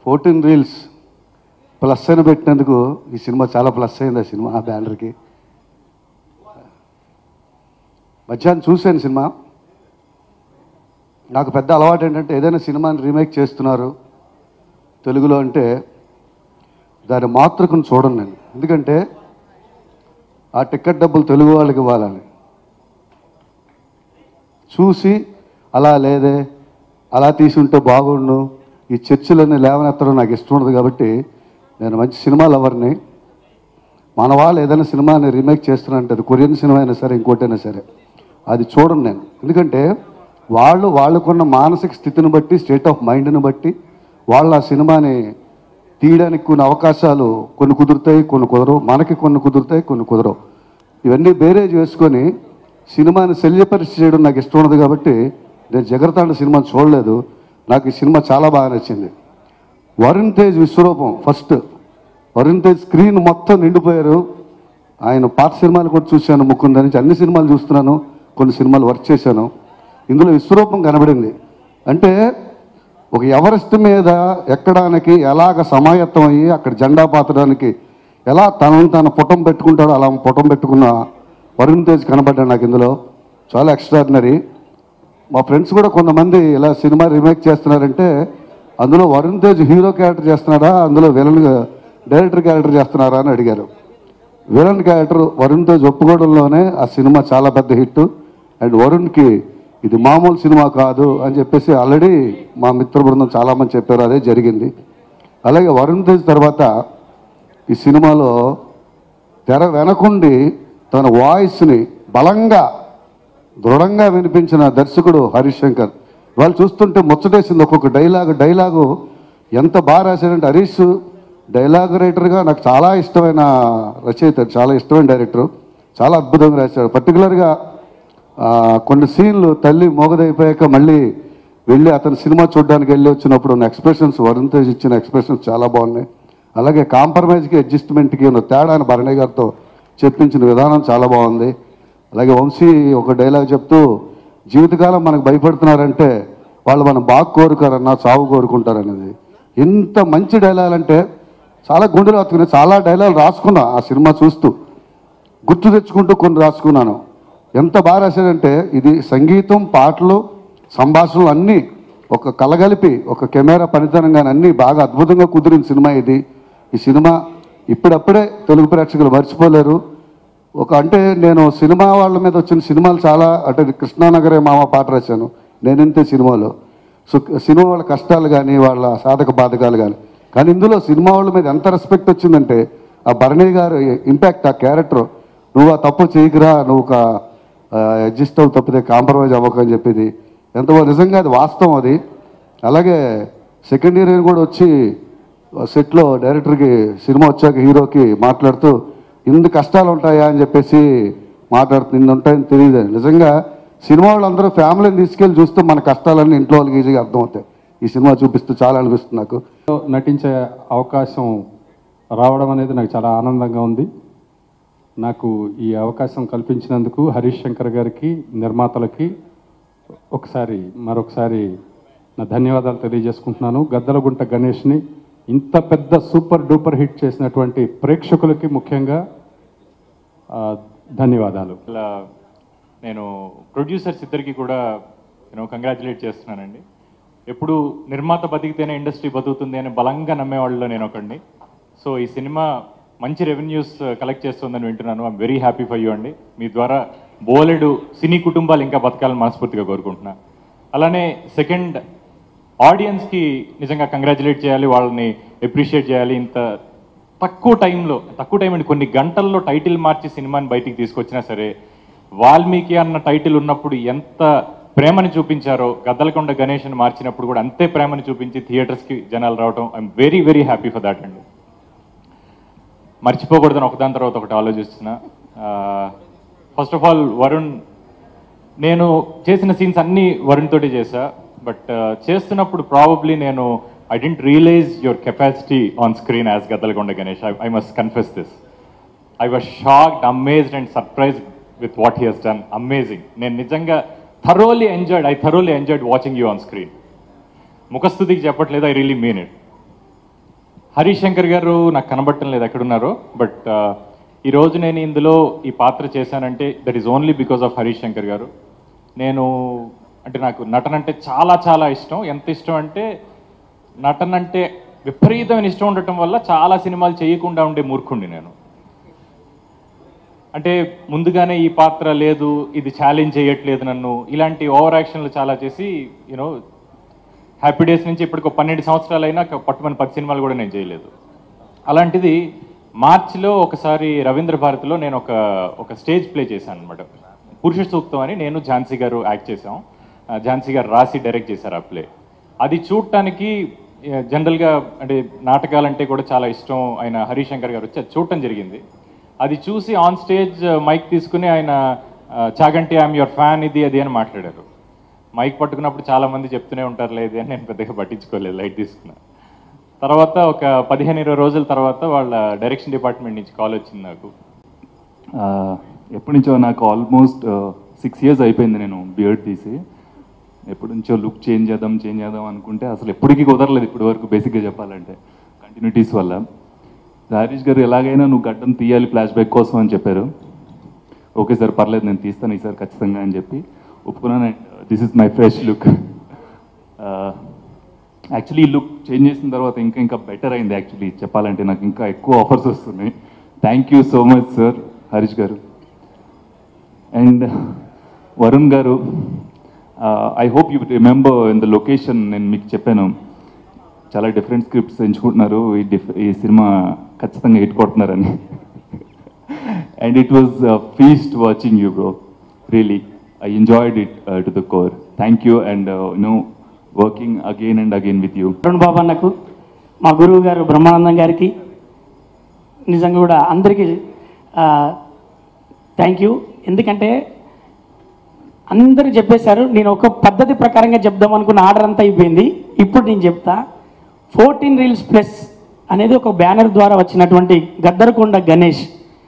Fourteen reels plus అని పెట్టినందుకు ఈ సినిమా చాలా ప్లస్ అయింది ఆ సినిమా ఆ బ్యానర్కి మధ్యాహ్నం చూశాను సినిమా నాకు పెద్ద అలవాటు ఏంటంటే ఏదైనా సినిమాని రీమేక్ చేస్తున్నారు తెలుగులో అంటే దాని మాతృకను చూడను నేను ఎందుకంటే ఆ టికెట్ డబ్బులు తెలుగు వాళ్ళకి ఇవ్వాలని చూసి అలా లేదే అలా తీసి ఉంటే బాగుండు ఈ చర్చలన్నీ లేవనెత్తడం నాకు ఇష్టం ఉండదు కాబట్టి నేను మంచి సినిమా లవర్ని మన వాళ్ళు ఏదైనా సినిమాని రీమేక్ చేస్తున్నారంటే అది కొరియన్ సినిమా అయినా సరే ఇంకోటైనా సరే అది చూడను నేను ఎందుకంటే వాళ్ళు వాళ్ళకున్న మానసిక స్థితిని బట్టి స్టేట్ ఆఫ్ మైండ్ని బట్టి వాళ్ళు ఆ సినిమాని తీయడానికి కొన్ని అవకాశాలు కొన్ని కుదురుతాయి కొన్ని కుదరవు మనకి కొన్ని కుదురుతాయి కొన్ని కుదరవు ఇవన్నీ బేరే చేసుకొని సినిమాని శల్యపరిచి చేయడం నాకు ఇష్టం ఉండదు కాబట్టి నేను జగరతాండ సినిమా చూడలేదు నాకు ఈ సినిమా చాలా బాగా నచ్చింది వరుణ్ తేజ్ విశ్వరూపం ఫస్ట్ వరుణ్ తేజ్ స్క్రీన్ మొత్తం నిండిపోయారు ఆయన పాత సినిమాలు కూడా చూశాను ముకుంద నుంచి అన్ని సినిమాలు చూస్తున్నాను కొన్ని సినిమాలు వర్క్ చేశాను ఇందులో విశ్వరూపం కనబడింది అంటే ఒక ఎవరెస్ట్ మీద ఎక్కడానికి ఎలాగ సమాయత్తం అయ్యి అక్కడ జెండా పాతడానికి ఎలా తనను తన పుటం పెట్టుకుంటాడో అలా పుటం పెట్టుకున్న వరుణ్ తేజ్ కనబడ్డాడు నాకు ఇందులో చాలా ఎక్స్ట్రాడినరీ మా ఫ్రెండ్స్ కూడా కొంతమంది ఇలా సినిమా రీమేక్ చేస్తున్నారంటే అందులో వరుణ్ తేజ్ హీరో క్యారెక్టర్ చేస్తున్నాడా అందులో విలన్ డైరెక్టర్ క్యారెక్టర్ చేస్తున్నారా అని అడిగారు విలన్ క్యారెక్టర్ వరుణ్ తేజ్ ఒప్పుకోవడంలోనే ఆ సినిమా చాలా పెద్ద హిట్ అండ్ వరుణ్కి ఇది మామూలు సినిమా కాదు అని చెప్పేసి ఆల్రెడీ మా మిత్ర బృందం చాలామంది చెప్పారు అదే జరిగింది అలాగే వరుణ్ తేజ్ తర్వాత ఈ సినిమాలో తెర వెనకుండి తన వాయిస్ని బలంగా దృఢంగా వినిపించిన దర్శకుడు హరీష్ శంకర్ వాళ్ళు చూస్తుంటే ముచ్చటేసింది ఒక్కొక్క డైలాగ్ డైలాగు ఎంత బాగా రాశాడంటే హరీష్ డైలాగ్ రైటర్గా నాకు చాలా ఇష్టమైన రచయిత చాలా ఇష్టమైన డైరెక్టర్ చాలా అద్భుతంగా రాశాడు పర్టికులర్గా కొన్ని సీన్లు తల్లి మోగదైపోయాక మళ్ళీ వెళ్ళి అతని సినిమా చూడడానికి వెళ్ళి వచ్చినప్పుడు ఉన్న ఎక్స్ప్రెషన్స్ వరుణ్ తేజ్ ఇచ్చిన ఎక్స్ప్రెషన్స్ చాలా బాగున్నాయి అలాగే కాంప్రమైజ్కి అడ్జస్ట్మెంట్కి ఉన్న తేడాని భరణి గారితో చెప్పించిన విధానం చాలా బాగుంది అలాగే వంశీ ఒక డైలాగ్ చెప్తూ జీవితకాలం మనకు భయపడుతున్నారంటే వాళ్ళు మనం బాగా కోరుకారన్నా చావు కోరుకుంటారనేది ఎంత మంచి డైలాగ్ అంటే చాలా గుండెలు హత్తుకుని చాలా డైలాగ్ రాసుకున్నా ఆ సినిమా చూస్తూ గుర్తు తెచ్చుకుంటూ కొన్ని రాసుకున్నాను ఎంత బాగా రాశాడంటే ఇది సంగీతం పాటలు సంభాషణలు అన్నీ ఒక కలగలిపి ఒక కెమెరా పనితనం కానీ అన్నీ బాగా అద్భుతంగా కుదిరిన సినిమా ఇది ఈ సినిమా ఇప్పుడప్పుడే తెలుగు ప్రేక్షకులు మర్చిపోలేరు ఒక అంటే నేను సినిమా వాళ్ళ మీద వచ్చిన సినిమాలు చాలా అంటే కృష్ణానగరే మామ పాట రాశాను నేనంతే సినిమాలో సో సినిమా వాళ్ళ కష్టాలు కానీ వాళ్ళ సాధక బాధకాలు కానీ కానీ ఇందులో సినిమా వాళ్ళ మీద ఎంత రెస్పెక్ట్ వచ్చిందంటే ఆ భరణి గారు ఇంపాక్ట్ ఆ క్యారెక్టర్ నువ్వు ఆ తప్పు చేయకురా నువ్వు ఒక అడ్జస్ట్ అవ్వు తప్పితే కాంప్రమైజ్ అవ్వకు అని చెప్పేది ఎంత నిజంగా అది వాస్తవం అది అలాగే సెకండ్ ఇయర్ కూడా వచ్చి సెట్లో డైరెక్టర్కి సినిమా వచ్చాక హీరోకి మాట్లాడుతూ ఇన్ని కష్టాలు ఉంటాయా అని చెప్పేసి మాట్లాడుతూ ఇన్ని ఉంటాయని తెలియదు నిజంగా సినిమా వాళ్ళందరూ ఫ్యామిలీని తీసుకెళ్ళి చూస్తే మన కష్టాలన్నీ ఇంట్లో వాళ్ళకి ఈజీగా అర్థమవుతాయి ఈ సినిమా చూపిస్తూ చాలా అనిపిస్తుంది నాకు నటించే అవకాశం రావడం అనేది నాకు చాలా ఆనందంగా ఉంది నాకు ఈ అవకాశం కల్పించినందుకు హరీష్ శంకర్ గారికి నిర్మాతలకి ఒకసారి మరొకసారి నా ధన్యవాదాలు తెలియజేసుకుంటున్నాను గద్దలగుంట గణేష్ని ఇంత పెద్ద సూపర్ డూపర్ హిట్ చేసినటువంటి ప్రేక్షకులకి ముఖ్యంగా ఆ, ధన్యవాదాలు ఇలా నేను ప్రొడ్యూసర్స్ ఇద్దరికి కూడా నేను కంగ్రాచులేట్ చేస్తున్నానండి ఎప్పుడు నిర్మాత బతికితేనే ఇండస్ట్రీ బతుకుతుంది అని బలంగా నమ్మేవాళ్ళలో నేను ఒకడిని సో ఈ సినిమా మంచి రెవెన్యూస్ కలెక్ట్ చేస్తుందని వింటున్నాను I'm very happy for you అండి మీ ద్వారా బోలెడు సినీ కుటుంబాలు ఇంకా బతకాలని మనస్ఫూర్తిగా కోరుకుంటున్నా అలానే సెకండ్ ఆడియన్స్కి నిజంగా కంగ్రాచులేట్ చేయాలి వాళ్ళని అప్రిషియేట్ చేయాలి ఇంత తక్కువ టైంలో తక్కువ టైం అండి కొన్ని గంటల్లో టైటిల్ మార్చి సినిమాని బయటికి తీసుకొచ్చినా సరే వాల్మీకి అన్న టైటిల్ ఉన్నప్పుడు ఎంత ప్రేమని చూపించారో గద్దలకొండ గణేష్ అని మార్చినప్పుడు కూడా అంతే ప్రేమని చూపించి థియేటర్స్కి జనాలు రావడం I'm very very happy for that అండి మర్చిపోకూడదని ఒకదాని తర్వాత ఒకటి ఆలోచిస్తున్నా ఫస్ట్ ఆఫ్ ఆల్ వరుణ్ నేను చేసిన సీన్స్ అన్నీ వరుణ్ తోటి చేశా బట్ చేస్తున్నప్పుడు ప్రాబబ్లీ నేను I didn't realise your capacity on screen as Gaddalakonda Ganesh I must confess this I was shocked amazed and surprise with what he he's done amazing నేను నిజంగా thoroughly enjoyed I thoroughly enjoyed watching you on screen ముఖస్థుతికి చెప్పట్లేదు I really mean it Harish Shankar garu నాకు కనబడటం లేదు ఎక్కడున్నారో but ఈ రోజు నేను ఇందులో ఈ పాత్ర చేశానంటే that is only because of Harish Shankar garu నేను అంటే నాకు నటన అంటే చాలా చాలా ఇష్టం ఎంత ఇష్టం అంటే నటన అంటే విపరీతమైన ఇష్టం ఉండటం వల్ల చాలా సినిమాలు చేయకుండా ఉండే మూర్ఖుండి నేను అంటే ముందుగానే ఈ పాత్ర లేదు ఇది ఛాలెంజ్ చేయట్లేదు నన్ను ఇలాంటి ఓవర్ యాక్షన్లు చాలా చేసి యూనో హ్యాపీ డేస్ నుంచి ఇప్పటికి ఒక పన్నెండు సంవత్సరాలు అయినా పట్టుమని పది సినిమాలు కూడా నేను చేయలేదు అలాంటిది మార్చిలో ఒకసారి రవీంద్ర భారతిలో నేను ఒక ఒక స్టేజ్ ప్లే చేశాను అనమాట పురుష సూక్తం అని నేను ఝాన్సీ గారు యాక్ట్ చేశాం ఆ, ఝాన్సీ గారు రాసి డైరెక్ట్ చేశారు ఆ ప్లే అది చూడటానికి ఆ, జనరల్గా అంటే నాటకాలంటే కూడా చాలా ఇష్టం ఆయన హరిశంకర్ గారు వచ్చి అది చూడటం జరిగింది అది చూసి ఆన్ స్టేజ్ మైక్ తీసుకుని ఆయన ఆ, చాగంటి ఐఎమ్ యువర్ ఫ్యాన్ ఇది అది అని మాట్లాడారు మైక్ పట్టుకున్నప్పుడు చాలా మంది చెప్తూనే ఉంటారు లేదు అని నేను పెద్దగా పట్టించుకోలేదు లైట్ తీసుకున్నా తర్వాత ఒక పదిహేను ఇరవై రోజుల తర్వాత వాళ్ళ డైరెక్షన్ డిపార్ట్మెంట్ నుంచి కాల్ వచ్చింది నాకు ఆ, ఎప్పటి నుంచో నాకు ఆల్మోస్ట్ సిక్స్ ఇయర్స్ అయిపోయింది నేను బియర్డ్ తీసి ఎప్పటి నుంచో లుక్ చేంజ్ చేద్దాం చేంజ్ చేద్దాం అనుకుంటే అసలు ఎప్పటికీ కుదరలేదు ఇప్పటి వరకు బేసిక్గా చెప్పాలంటే కంటిన్యూటీస్ వల్ల హరీష్ గారు ఎలాగైనా నువ్వు గడ్డం తీయాలి ఫ్లాష్ బ్యాక్ కోసం అని చెప్పారు ఓకే సార్ పర్లేదు నేను తీస్తాను ఈసారి ఖచ్చితంగా అని చెప్పి ఒప్పుకున్నాను this is my fresh look actually look change చేసిన తర్వాత ఇంకా ఇంకా బెటర్ అయింది యాక్చువల్లీ చెప్పాలంటే నాకు ఇంకా ఎక్కువ ఆఫర్స్ వస్తున్నాయి thank you so much sir Harish garu and Varun garu I hope you remember in the location నేను మీకు చెప్పాను చాలా డిఫరెంట్ స్క్రిప్ట్స్ ఎంచుకుంటున్నారు ఈ డిఫ్ ఈ సినిమా ఖచ్చితంగా హిట్ కొడుతున్నారని and it was feast watching you bro really I enjoyed it to the core thank you and no working again and again with you Arun Babu అన్నకు మా గురువు గారు బ్రహ్మానందం గారికి నిజంగా కూడా అందరికీ థ్యాంక్ యూ ఎందుకంటే అందరూ చెప్పేశారు నేను ఒక పద్ధతి ప్రకారంగా చెప్దాం అనుకున్న ఆర్డర్ అంతా అయిపోయింది ఇప్పుడు నేను చెప్తా ఫోర్టీన్ రీల్స్ ప్లస్ అనేది ఒక బ్యానర్ ద్వారా వచ్చినటువంటి గద్దరకొండ గణేష్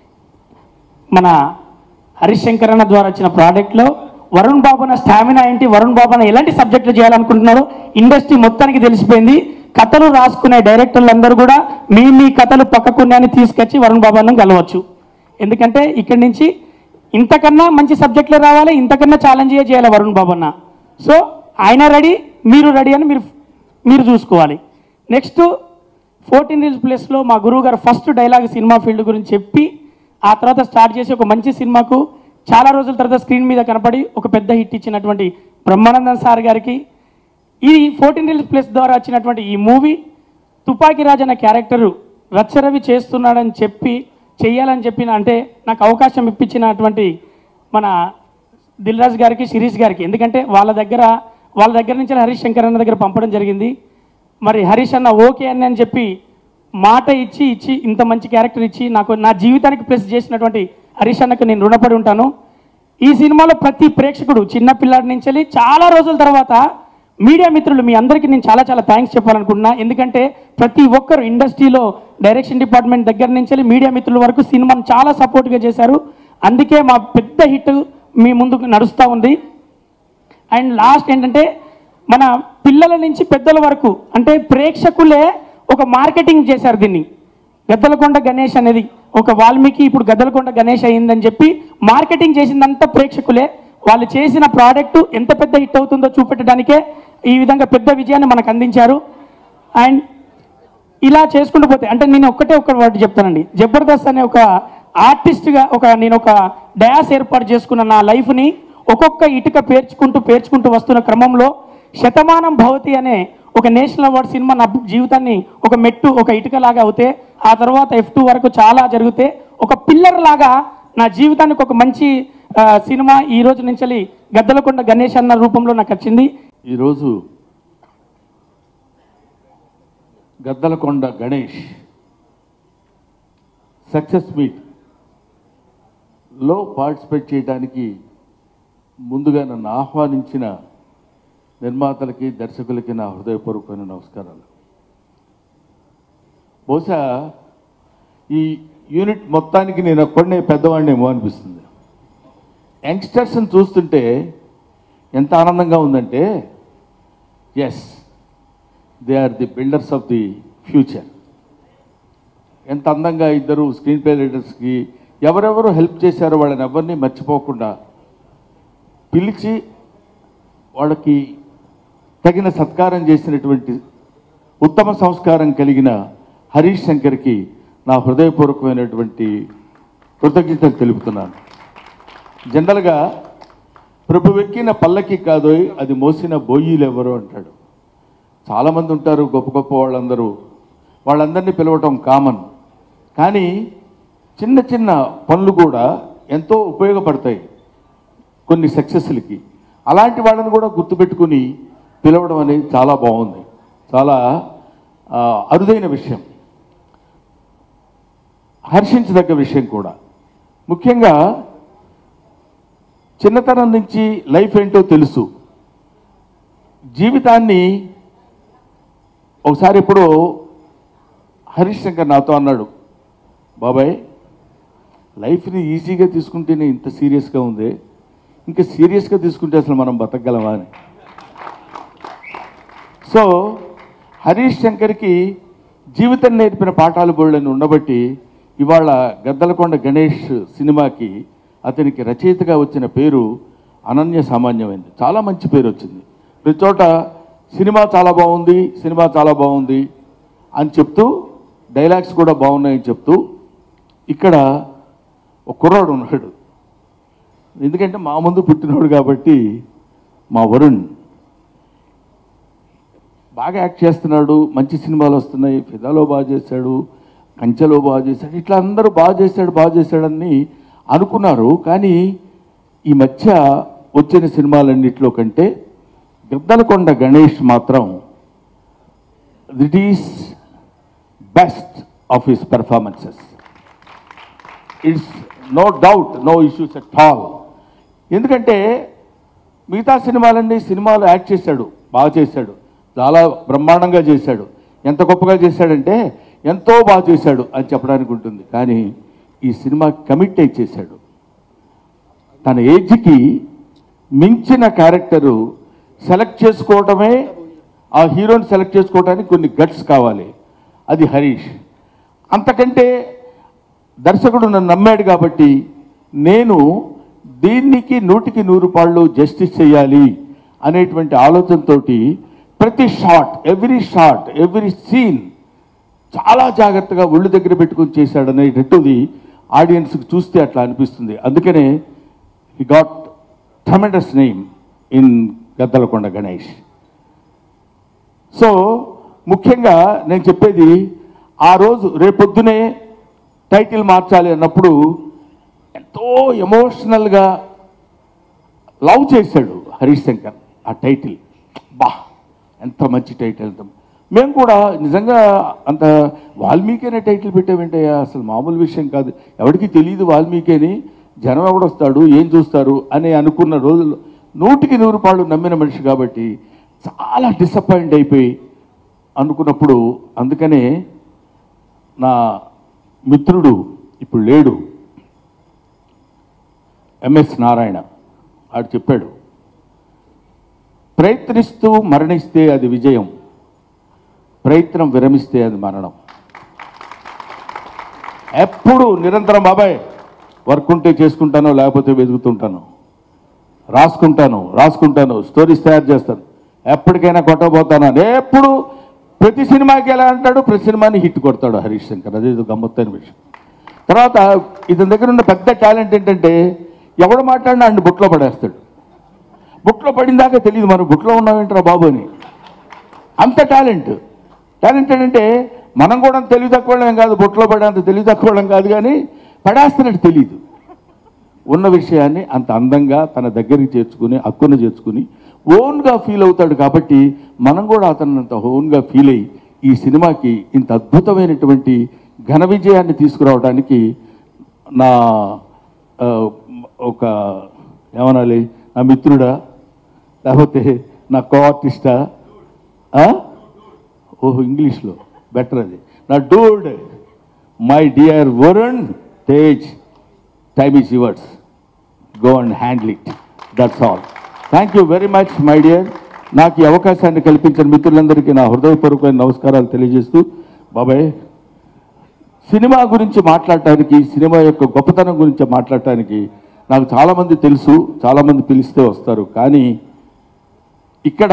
మన హరిశంకర్ అన్న ద్వారా వచ్చిన ప్రోడక్ట్లో వరుణ్ బాబు అన్న స్టామినా ఏంటి వరుణ్ బాబు అన్న ఎలాంటి సబ్జెక్టులు చేయాలనుకుంటున్నారో ఇండస్ట్రీ మొత్తానికి తెలిసిపోయింది కథలు రాసుకునే డైరెక్టర్లు అందరూ కూడా మీ మీ కథలు పక్కకున్నాయని తీసుకొచ్చి వరుణ్ బాబు అన్న కలవచ్చు ఎందుకంటే ఇక్కడి నుంచి ఇంతకన్నా మంచి సబ్జెక్టులు రావాలి ఇంతకన్నా ఛాలెంజ్ చేయాలి వరుణ్ బాబు అన్న సో ఆయన రెడీ మీరు రెడీ అని మీరు మీరు చూసుకోవాలి నెక్స్ట్ ఫోర్టీన్ రీల్స్ ప్లేస్లో మా గురువు గారు ఫస్ట్ డైలాగ్ సినిమా ఫీల్డ్ గురించి చెప్పి ఆ తర్వాత స్టార్ట్ చేసి ఒక మంచి సినిమాకు చాలా రోజుల తర్వాత స్క్రీన్ మీద కనపడి ఒక పెద్ద హిట్ ఇచ్చినటువంటి బ్రహ్మానందన్ సార్ గారికి ఈ ఫోర్టీన్ రీల్స్ ప్లస్ ద్వారా వచ్చినటువంటి ఈ మూవీ తుపాకీ రాజ్ అనే క్యారెక్టరు రచ్చరవి చేస్తున్నాడని చెప్పి చెయ్యాలని చెప్పిన అంటే నాకు అవకాశం ఇప్పించినటువంటి మన దిల్ రాజు గారికి శిరీష్ గారికి ఎందుకంటే వాళ్ళ దగ్గర వాళ్ళ దగ్గర నుంచి హరీష్ శంకర్ అన్న దగ్గర పంపడం జరిగింది మరి హరీష్ అన్న ఓకే అని అని చెప్పి మాట ఇచ్చి ఇచ్చి ఇంత మంచి క్యారెక్టర్ ఇచ్చి నాకు నా జీవితానికి ప్లస్ చేసినటువంటి హరీష్ అన్నకు నేను రుణపడి ఉంటాను ఈ సినిమాలో ప్రతి ప్రేక్షకుడు చిన్న పిల్లాడి నుంచి వెళ్ళి చాలా రోజుల తర్వాత మీడియా మిత్రులు మీ అందరికీ నేను చాలా చాలా థ్యాంక్స్ చెప్పాలనుకుంటున్నా ఎందుకంటే ప్రతి ఒక్కరు ఇండస్ట్రీలో డైరెక్షన్ డిపార్ట్మెంట్ దగ్గర నుంచి వెళ్ళి మీడియా మిత్రుల వరకు సినిమాను చాలా సపోర్ట్గా చేశారు అందుకే మా పెద్ద హిట్ మీ ముందుకు నడుస్తూ ఉంది అండ్ లాస్ట్ ఏంటంటే మన పిల్లల నుంచి పెద్దల వరకు అంటే ప్రేక్షకులే ఒక మార్కెటింగ్ చేశారు దీన్ని గద్దలకొండ గణేష్ అనేది ఒక వాల్మీకి ఇప్పుడు గద్దలకొండ గణేష్ అయిందని చెప్పి మార్కెటింగ్ చేసిందంతా ప్రేక్షకులే వాళ్ళు చేసిన ప్రోడక్ట్ ఎంత పెద్ద హిట్ అవుతుందో చూపెట్టడానికే ఈ విధంగా పెద్ద విజయాన్ని మనకు అందించారు అండ్ ఇలా చేసుకుంటూ పోతే అంటే నేను ఒక్కటే ఒక్క వర్డ్ చెప్తానండి జబర్దస్త్ అనే ఒక ఆర్టిస్ట్గా ఒక నేను ఒక డయాస్ ఏర్పాటు చేసుకున్న నా లైఫ్ని ఒక్కొక్క ఇటుక పేర్చుకుంటూ పేర్చుకుంటూ వస్తున్న క్రమంలో శతమానం భవతి అనే ఒక నేషనల్ అవార్డ్ సినిమా నా జీవితాన్ని ఒక మెట్టు ఒక ఇటుక లాగా అవుతే ఆ తర్వాత ఎఫ్ టూ వరకు చాలా జరిగితే ఒక పిల్లర్ లాగా నా జీవితానికి ఒక మంచి ఆ, సినిమా ఈ రోజు నుంచి గద్దలకొండ గణేష్ అన్న రూపంలో నాకు వచ్చింది ఈరోజు గద్దలకొండ గణేష్ సక్సెస్ మీట్ లో పార్టిసిపేట్ చేయడానికి ముందుగా నన్ను ఆహ్వానించిన నిర్మాతలకి దర్శకులకి నా హృదయపూర్వకమైన నమస్కారాలు బహుశా ఈ యూనిట్ మొత్తానికి నేను ఒక్కడనే పెద్దవాడినేమో అనిపిస్తుంది యంగ్స్టర్స్ని చూస్తుంటే ఎంత ఆనందంగా ఉందంటే yes they are the builders of the future ఎంత అందంగా ఇద్దరు స్క్రీన్ ప్లే రైటర్స్కి ఎవరెవరు హెల్ప్ చేశారో వాళ్ళని ఎవరిని మర్చిపోకుండా పిలిచి వాళ్ళకి తగిన సత్కారం చేసినటువంటి ఉత్తమ సంస్కారం కలిగిన హరీష్ శంకర్కి నా హృదయపూర్వకమైనటువంటి కృతజ్ఞతలు తెలుపుతున్నాను జనరల్గా ప్రభు ఎక్కిన పల్లకి కాదోయ్ అది మోసిన బోయిలు ఎవరు అంటాడు చాలామంది ఉంటారు గొప్ప గొప్ప వాళ్ళందరూ వాళ్ళందరినీ పిలవటం కామన్ కానీ చిన్న చిన్న పనులు కూడా ఎంతో ఉపయోగపడతాయి కొన్ని సక్సెస్లకి అలాంటి వాళ్ళని కూడా గుర్తుపెట్టుకుని పిలవడం అనేది చాలా బాగుంది చాలా ఆ, అరుదైన విషయం హర్షించదగ్గ విషయం కూడా ముఖ్యంగా చిన్నతనం నుంచి లైఫ్ ఏంటో తెలుసు జీవితాన్ని ఒకసారి ఎప్పుడో హరీష్ శంకర్ నాతో అన్నాడు బాబాయ్ లైఫ్ని ఈజీగా తీసుకుంటేనే ఇంత సీరియస్గా ఉంది ఇంకా సీరియస్గా తీసుకుంటే అసలు మనం బతకగలమా అని సో హరీష్ శంకర్కి జీవితం నేర్పిన పాఠాలు బోళ్ళని ఉండబట్టి ఇవాళ గద్దలకొండ గణేష్ సినిమాకి అతనికి రచయితగా వచ్చిన పేరు అనన్య సామాన్యమైంది చాలా మంచి పేరు వచ్చింది ప్రతి చోట సినిమా చాలా బాగుంది సినిమా చాలా బాగుంది అని చెప్తూ డైలాగ్స్ కూడా బాగున్నాయని చెప్తూ ఇక్కడ ఒక కుర్రాడు ఉన్నాడు ఎందుకంటే మా ముందు పుట్టినోడు కాబట్టి మా వరుణ్ బాగా యాక్ట్ చేస్తున్నాడు మంచి సినిమాలు వస్తున్నాయి ఫిదాలో బాగా చేశాడు కంచెలో బాగా చేశాడు ఇట్లా అందరూ బాగా చేశాడు బాగా చేశాడని అనుకున్నారు కానీ ఈ మధ్య వచ్చిన సినిమాలన్నింటిలో కంటే గద్దలకొండ గణేష్ మాత్రం that is best of his performances it's no doubt no issues at all ఎందుకంటే మిగతా సినిమాలన్నీ సినిమాలు యాక్ట్ చేశాడు బాగా చేశాడు చాలా బ్రహ్మాండంగా చేశాడు ఎంత గొప్పగా చేశాడంటే ఎంతో బాగా చేశాడు అని చెప్పడానికి ఉంటుంది కానీ ఈ సినిమా కమిట్ అయి చేశాడు తన ఏజ్కి మించిన క్యారెక్టరు సెలెక్ట్ చేసుకోవటమే ఆ హీరోని సెలెక్ట్ చేసుకోవడానికి కొన్ని గట్స్ కావాలి అది హరీష్ అంతకంటే దర్శకుడు నన్ను నమ్మాడు కాబట్టి నేను దీనికి నూటికి నూరు పాళ్ళు జస్టిస్ చేయాలి అనేటువంటి ఆలోచనతోటి ప్రతి shot every shot every scene చాలా జాగ్రత్తగా ఒళ్ళు దగ్గర పెట్టుకుని చేశాడు అనేటట్టుది ఆడియన్స్కి చూస్తే అట్లా అనిపిస్తుంది అందుకనే he got tremendous name in Gaddalakonda Ganesh so ముఖ్యంగా నేను చెప్పేది ఆ రోజు రేపొద్దునే టైటిల్ మార్చాలి అన్నప్పుడు ఎంతో ఎమోషనల్గా లవ్ చేశాడు హరీష్ శంకర్ ఆ టైటిల్ బా ఎంత మంచి టైటిల్ అంత మేము కూడా నిజంగా అంత వాల్మీకి అనే టైటిల్ పెట్టామంటయ్యా అసలు మామూలు విషయం కాదు ఎవరికి తెలియదు వాల్మీకి అని జనం ఎవడొస్తాడు ఏం చూస్తారు అని అనుకున్న రోజులు నూటికి నూరు పాళ్ళు నమ్మిన మనిషి కాబట్టి చాలా డిసప్పాయింట్ అయిపోయి అనుకున్నప్పుడు అందుకనే నా మిత్రుడు ఇప్పుడు లేడు ఎంఎస్ నారాయణ ఆడు చెప్పాడు ప్రయత్నిస్తూ మరణిస్తే అది విజయం ప్రయత్నం విరమిస్తే అది మరణం ఎప్పుడు నిరంతరం బాబాయ్ వర్క్ ఉంటే చేసుకుంటాను లేకపోతే వెతుకుతుంటాను రాసుకుంటాను రాసుకుంటాను స్టోరీస్ తయారు చేస్తాను ఎప్పటికైనా కొట్టబోతాను అని ఎప్పుడు ప్రతి సినిమాకి ఎలా అంటాడు ప్రతి సినిమాని హిట్ కొడతాడు హరీష్ శంకర్ అదే గమ్మత్తైన విషయం తర్వాత ఇతని దగ్గర ఉన్న పెద్ద టాలెంట్ ఏంటంటే ఎవడు మాట్లాడినా అండి బుట్లో పడేస్తాడు బుట్లో పడిందాకా తెలియదు మనం బుట్లో ఉన్నామేంట్రా బాబు అని అంత టాలెంట్ టాలెంట్ ఏంటంటే మనం కూడా తెలివి తక్కువడం కాదు బుట్లో పడేంత తెలివి తక్కువడం కాదు కానీ పడేస్తున్నట్టు తెలియదు ఉన్న విషయాన్ని అంత అందంగా తన దగ్గరికి చేర్చుకుని హక్కును చేర్చుకుని ఓన్గా ఫీల్ అవుతాడు కాబట్టి మనం కూడా అతను అంత ఓన్గా ఫీల్ అయ్యి ఈ సినిమాకి ఇంత అద్భుతమైనటువంటి ఘన విజయాన్ని తీసుకురావడానికి నా ఆ, ఒక ఏమనాలి నా మిత్రుడా లేకపోతే నా కో ఆర్టిస్టా ఆ? ఓహో ఇంగ్లీష్లో బెటర్ అది నా dude my dear Varun Tej time is yours go and handle it that's all thank you very much my dear నాకు ఈ అవకాశాన్ని కల్పించిన మిత్రులందరికీ నా హృదయపూర్వకమైన నమస్కారాలు తెలియజేస్తూ బాబాయ్ సినిమా గురించి మాట్లాడటానికి సినిమా యొక్క గొప్పతనం గురించి మాట్లాడటానికి నాకు చాలామంది తెలుసు చాలామంది పిలిస్తే వస్తారు కానీ ఇక్కడ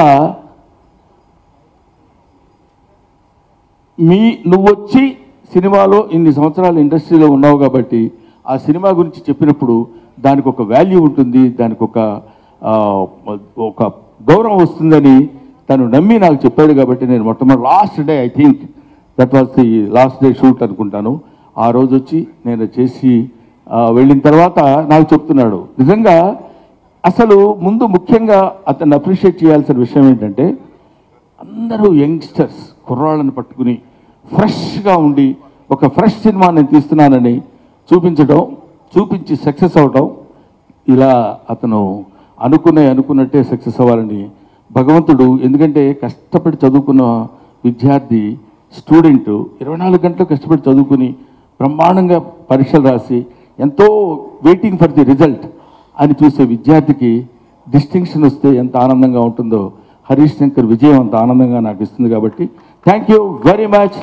మీ నువ్వు వచ్చి సినిమాలో ఇన్ని సంవత్సరాలు ఇండస్ట్రీలో ఉన్నావు కాబట్టి ఆ సినిమా గురించి చెప్పినప్పుడు దానికి ఒక వాల్యూ ఉంటుంది దానికి ఒక ఆ, ఒక గౌరవం వస్తుందని తను నమ్మి నాకు చెప్పాడు కాబట్టి నేను మొట్టమొదటి last day I think that was the last day shoot అనుకుంటాను ఆ రోజు వచ్చి నేను చేసి ఆ, వెళ్ళిన తర్వాత నాకు చెప్తున్నాడు నిజంగా అసలు ముందు ముఖ్యంగా అతన్ని అప్రిషియేట్ చేయాల్సిన విషయం ఏంటంటే అందరూ యంగ్స్టర్స్ కుర్రాళ్ళని పట్టుకుని ఫ్రెష్గా ఉండి ఒక ఫ్రెష్ సినిమా నేను తీస్తున్నానని చూపించడం చూపించి సక్సెస్ అవడం ఇలా అతను అనుకునే అనుకున్నట్టే సక్సెస్ అవ్వాలని భగవంతుడు ఎందుకంటే కష్టపడి చదువుకున్న విద్యార్థి స్టూడెంట్ ఇరవై నాలుగు గంటలు కష్టపడి చదువుకుని బ్రహ్మాండంగా పరీక్షలు రాసి ఎంతో వెయిటింగ్ ఫర్ ది రిజల్ట్ అని చూసే విద్యార్థికి డిస్టింక్షన్ వస్తే ఎంత ఆనందంగా ఉంటుందో హరీష్ శంకర్ విజయం అంత ఆనందంగా నాకు ఇస్తుంది కాబట్టి థ్యాంక్ యూ వెరీ మచ్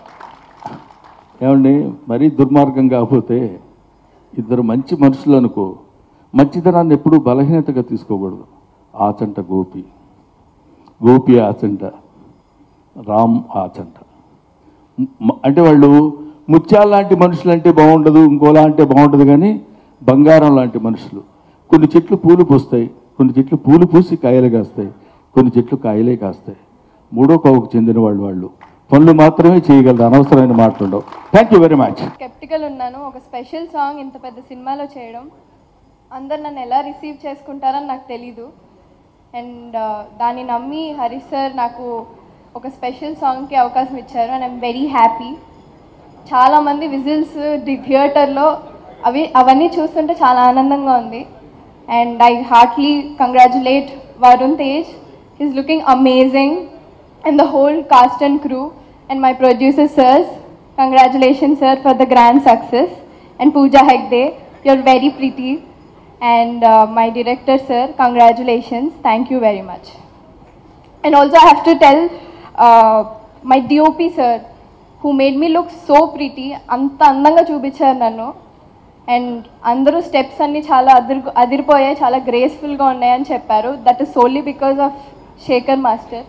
ఏమండి మరీ దుర్మార్గం కాకపోతే ఇద్దరు మంచి మనుషులు అనుకో మంచితనాన్ని ఎప్పుడూ బలహీనతగా తీసుకోకూడదు ఆచంట గోపి గోపి ఆచంట రామ్ ఆచంట మ- అంటే వాళ్ళు ముత్యాల లాంటి మనుషులు అంటే బాగుండదు ఇంకోలా అంటే బాగుండదు కానీ బంగారం లాంటి మనుషులు కొన్ని చెట్లు పూలు పూస్తాయి కొన్ని చెట్లు పూలు పూసి కాయలు కాస్తాయి కొన్ని చెట్లు కాయలే కాస్తాయి మూడో కోవకు చెందిన వాళ్ళు వాళ్ళు పనులు మాత్రమే చేయగలరు అనవసరమైన మాట్లాడవు thank you very much sceptical ఉన్నాను ఒక స్పెషల్ సాంగ్ ఇంత పెద్ద సినిమాలో చేయడం అందరు నన్ను ఎలా రిసీవ్ చేసుకుంటారని నాకు తెలీదు అండ్ దాన్ని నమ్మి హరీష్ సార్ నాకు ఒక స్పెషల్ సాంగ్కి అవకాశం ఇచ్చారు అండ్ ఐమ్ వెరీ హ్యాపీ చాలామంది విజిల్స్ ది థియేటర్లో అవి అవన్నీ చూస్తుంటే చాలా ఆనందంగా ఉంది and I heartily congratulate Varun Tej is looking amazing and the whole cast and crew and my producer sirs. Congratulations, sir, for the grand success. And Pooja Hegde, you're very pretty. And uh, my director, sir, congratulations. Thank you very much. And also, I have to tell uh, my DOP, sir, who made me look so pretty. అంత అందంగా చూపించారు నన్ను and అందరూ steps అన్ని చాలా అదిరి అదిరిపోయాయి చాలా గ్రేస్ఫుల్గా ఉన్నాయని చెప్పారు that is solely because of Shekhar master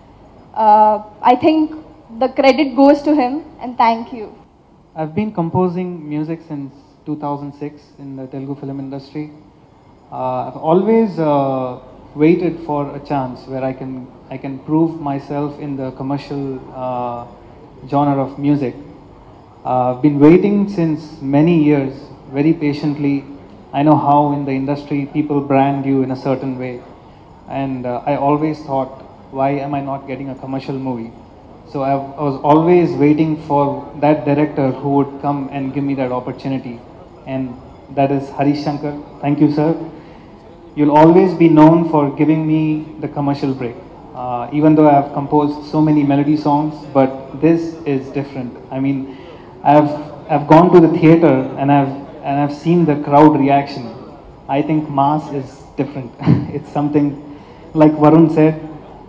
uh, I think the credit goes to him and thank you. I've been composing music since 2006 in the Telugu film industry. Uh, I've always uh, waited for a chance where I can I can prove myself in the commercial uh, genre of music. Uh, I've been waiting since many years, very patiently. I know how in the industry people brand you in a certain way, and uh, I always thought, why am I not getting a commercial movie? So I've, I was always waiting for that director who would come and give me that opportunity, and that is Harish Shankar. Thank you, sir. You'll always be known for giving me the commercial break. Uh, even though I've composed so many melody songs, but this is different. I mean, I've I've gone to the theater and I've and I've seen the crowd reaction. I think mass is different. it's something like Varun said.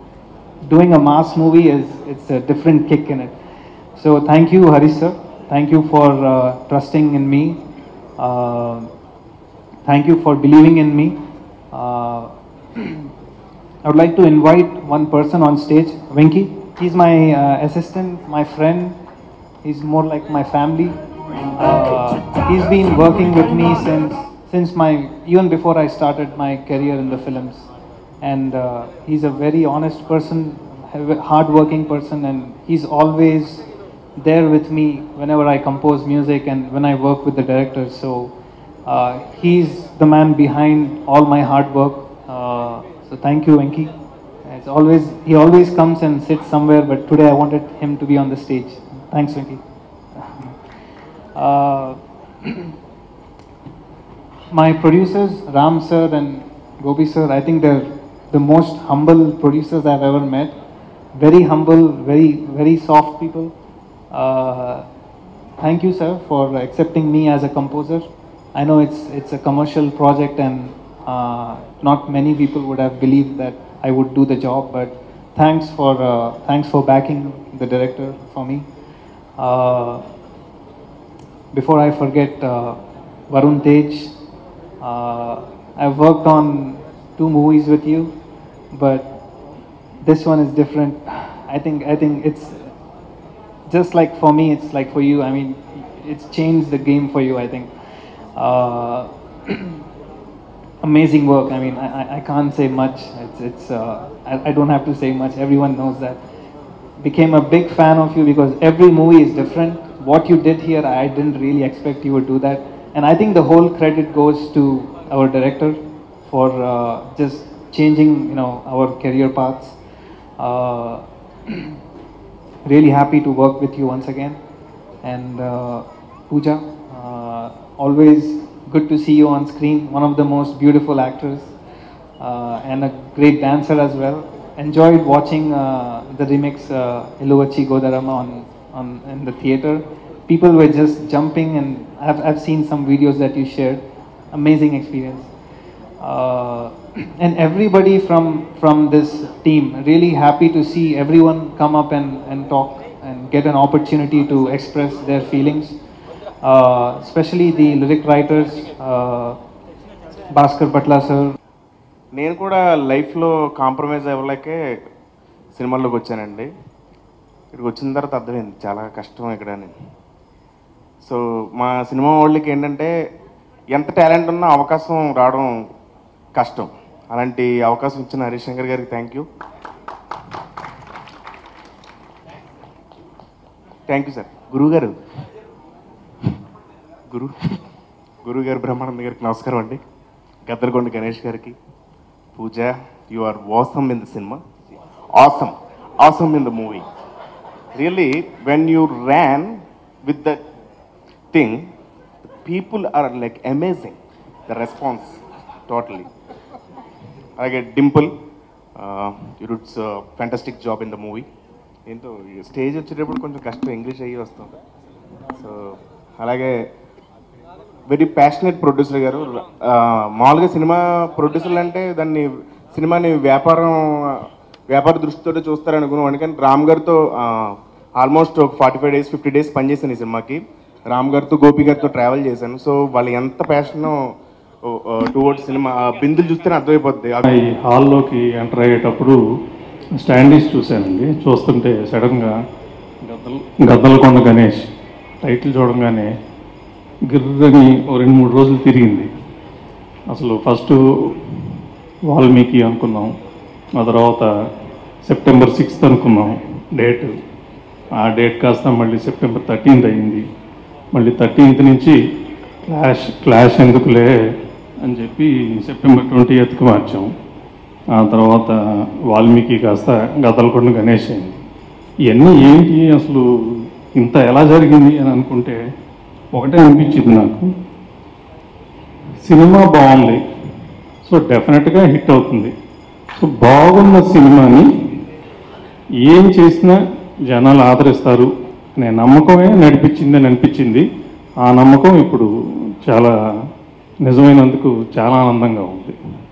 Doing a mass movie is it's a different kick in it. So thank you, Harish sir. Thank you for uh, trusting in me. Uh, thank you for believing in me. Uh, I would like to invite one person on stage, Venki. He's my uh, assistant, my friend. He's more like my family. Uh, he's been working with me since since my even before I started my career in the films, and uh, he's a very honest person, a hardworking person, and he's always there with me whenever I compose music and when I work with the directors. So uh, he's the man behind all my hard work. Uh, so thank you, Venki. It's always he always comes and sits somewhere, but today I wanted him to be on the stage. Thanks, Venki. Uh, my producers, Ram sir and Gopi sir, I think they're the most humble producers I've ever met. Very humble, very very soft people. Uh, thank you, sir, for accepting me as a composer. I know it's it's a commercial project and uh, not many people would have believed that I would do the job, but thanks for uh, thanks for backing the director for me. Uh, before I forget, uh, Varun Tej. Uh, I've worked on two movies with you, but this one is different. I think I think it's just like for me, it's like for you. I mean, it's changed the game for you. I think. Uh, amazing work. I mean, I, I- I can't say much. It's, it's uh, I, I don't have to say much. Everyone knows that. Became a big fan of you because every movie is different. What you did here, I didn't really expect you would do that. And I think the whole credit goes to our director for uh, just changing, you know, our career paths. Uh, really happy to work with you once again. And uh, Pooja, uh, always good to see you on screen. One of the most beautiful actors uh, and a great dancer as well. Enjoyed watching uh, the remix uh, Eluvachi Godarama on, on in the theater. People were just jumping, and I've, I've seen some videos that you shared. Amazing experience uh, and everybody from from this team really happy to see everyone come up and, and talk and get an opportunity to express their feelings uh, especially the lyric writers uh, Bhaskar Patla sir నేను కూడా లైఫ్లో compromise అవ్వలేకే సినిమాల్లోకి వచ్చానండి ఇక్కడికి వచ్చిన తర్వాత అర్థమైంది చాలా కష్టం ఇక్కడ అని సో మా సినిమా వాళ్ళకి ఏంటంటే ఎంత టాలెంట్ ఉన్నా అవకాశం రావడం కష్టం అలాంటి అవకాశం ఇచ్చిన హరీష్ శంకర్ గారికి thank you thank you sir గురువు గారు గురు గురువు గారు బ్రహ్మానంద గారికి నమస్కారం అండి గద్దరగొండ గణేష్ గారికి Pooja you are awesome in the cinema awesome awesome in the movie really when you ran with the thing people are like amazing the response totally అలాగే డింపుల్ యూ రుడ్స్ fantastic job in the movie ఏంటో stage వచ్చేటప్పుడు కొంచెం కష్టం English అయ్యి వస్తుంది so అలాగే very passionate producer గారు ఆ, మామూలుగా సినిమా ప్రొడ్యూసర్లు అంటే దాన్ని సినిమాని వ్యాపారం వ్యాపార దృష్టితో చూస్తారు అనుకున్నాను కానీ రామ్ గారితో ఆల్మోస్ట్ ఒక forty five days fifty days పనిచేశాను ఈ సినిమాకి రామ్ గారితో గోపి గారితో ట్రావెల్ చేశాను సో వాళ్ళు ఎంత ప్యాషన్ టువర్డ్స్ సినిమా ఆ బిందులు చూస్తేనే అర్థమైపోద్ది ఆ ఈ హాల్లోకి ఎంటర్ అయ్యేటప్పుడు స్టాండీస్ చూశానండి చూస్తుంటే సడన్గా గద్దల గద్దలకొండ గణేష్ టైటిల్ చూడంగానే గిర్రని ఓ రెండు మూడు రోజులు తిరిగింది అసలు ఫస్ట్ వాల్మీకి అనుకున్నాం ఆ తర్వాత సెప్టెంబర్ సిక్స్త్ అనుకున్నాం డేట్ ఆ డేట్ కాస్త మళ్ళీ సెప్టెంబర్ థర్టీన్త్ అయింది మళ్ళీ థర్టీన్త్ నుంచి క్లాష్ క్లాష్ ఎందుకులే అని చెప్పి సెప్టెంబర్ ట్వంటీ ఎయిత్కి మార్చాం ఆ తర్వాత వాల్మీకి కాస్త గదలకొండ గణేష్ అయింది ఇవన్నీ ఏంటి అసలు ఇంత ఎలా జరిగింది అని అనుకుంటే ఒకటే అనిపించింది నాకు సినిమా బాగుంది సో డెఫినెట్గా హిట్ అవుతుంది సో బాగున్న సినిమాని ఏం చేసినా జనాలు ఆదరిస్తారు అనే నమ్మకమే నడిపించిందని అనిపించింది ఆ నమ్మకం ఇప్పుడు చాలా నిజమైనందుకు చాలా ఆనందంగా ఉంది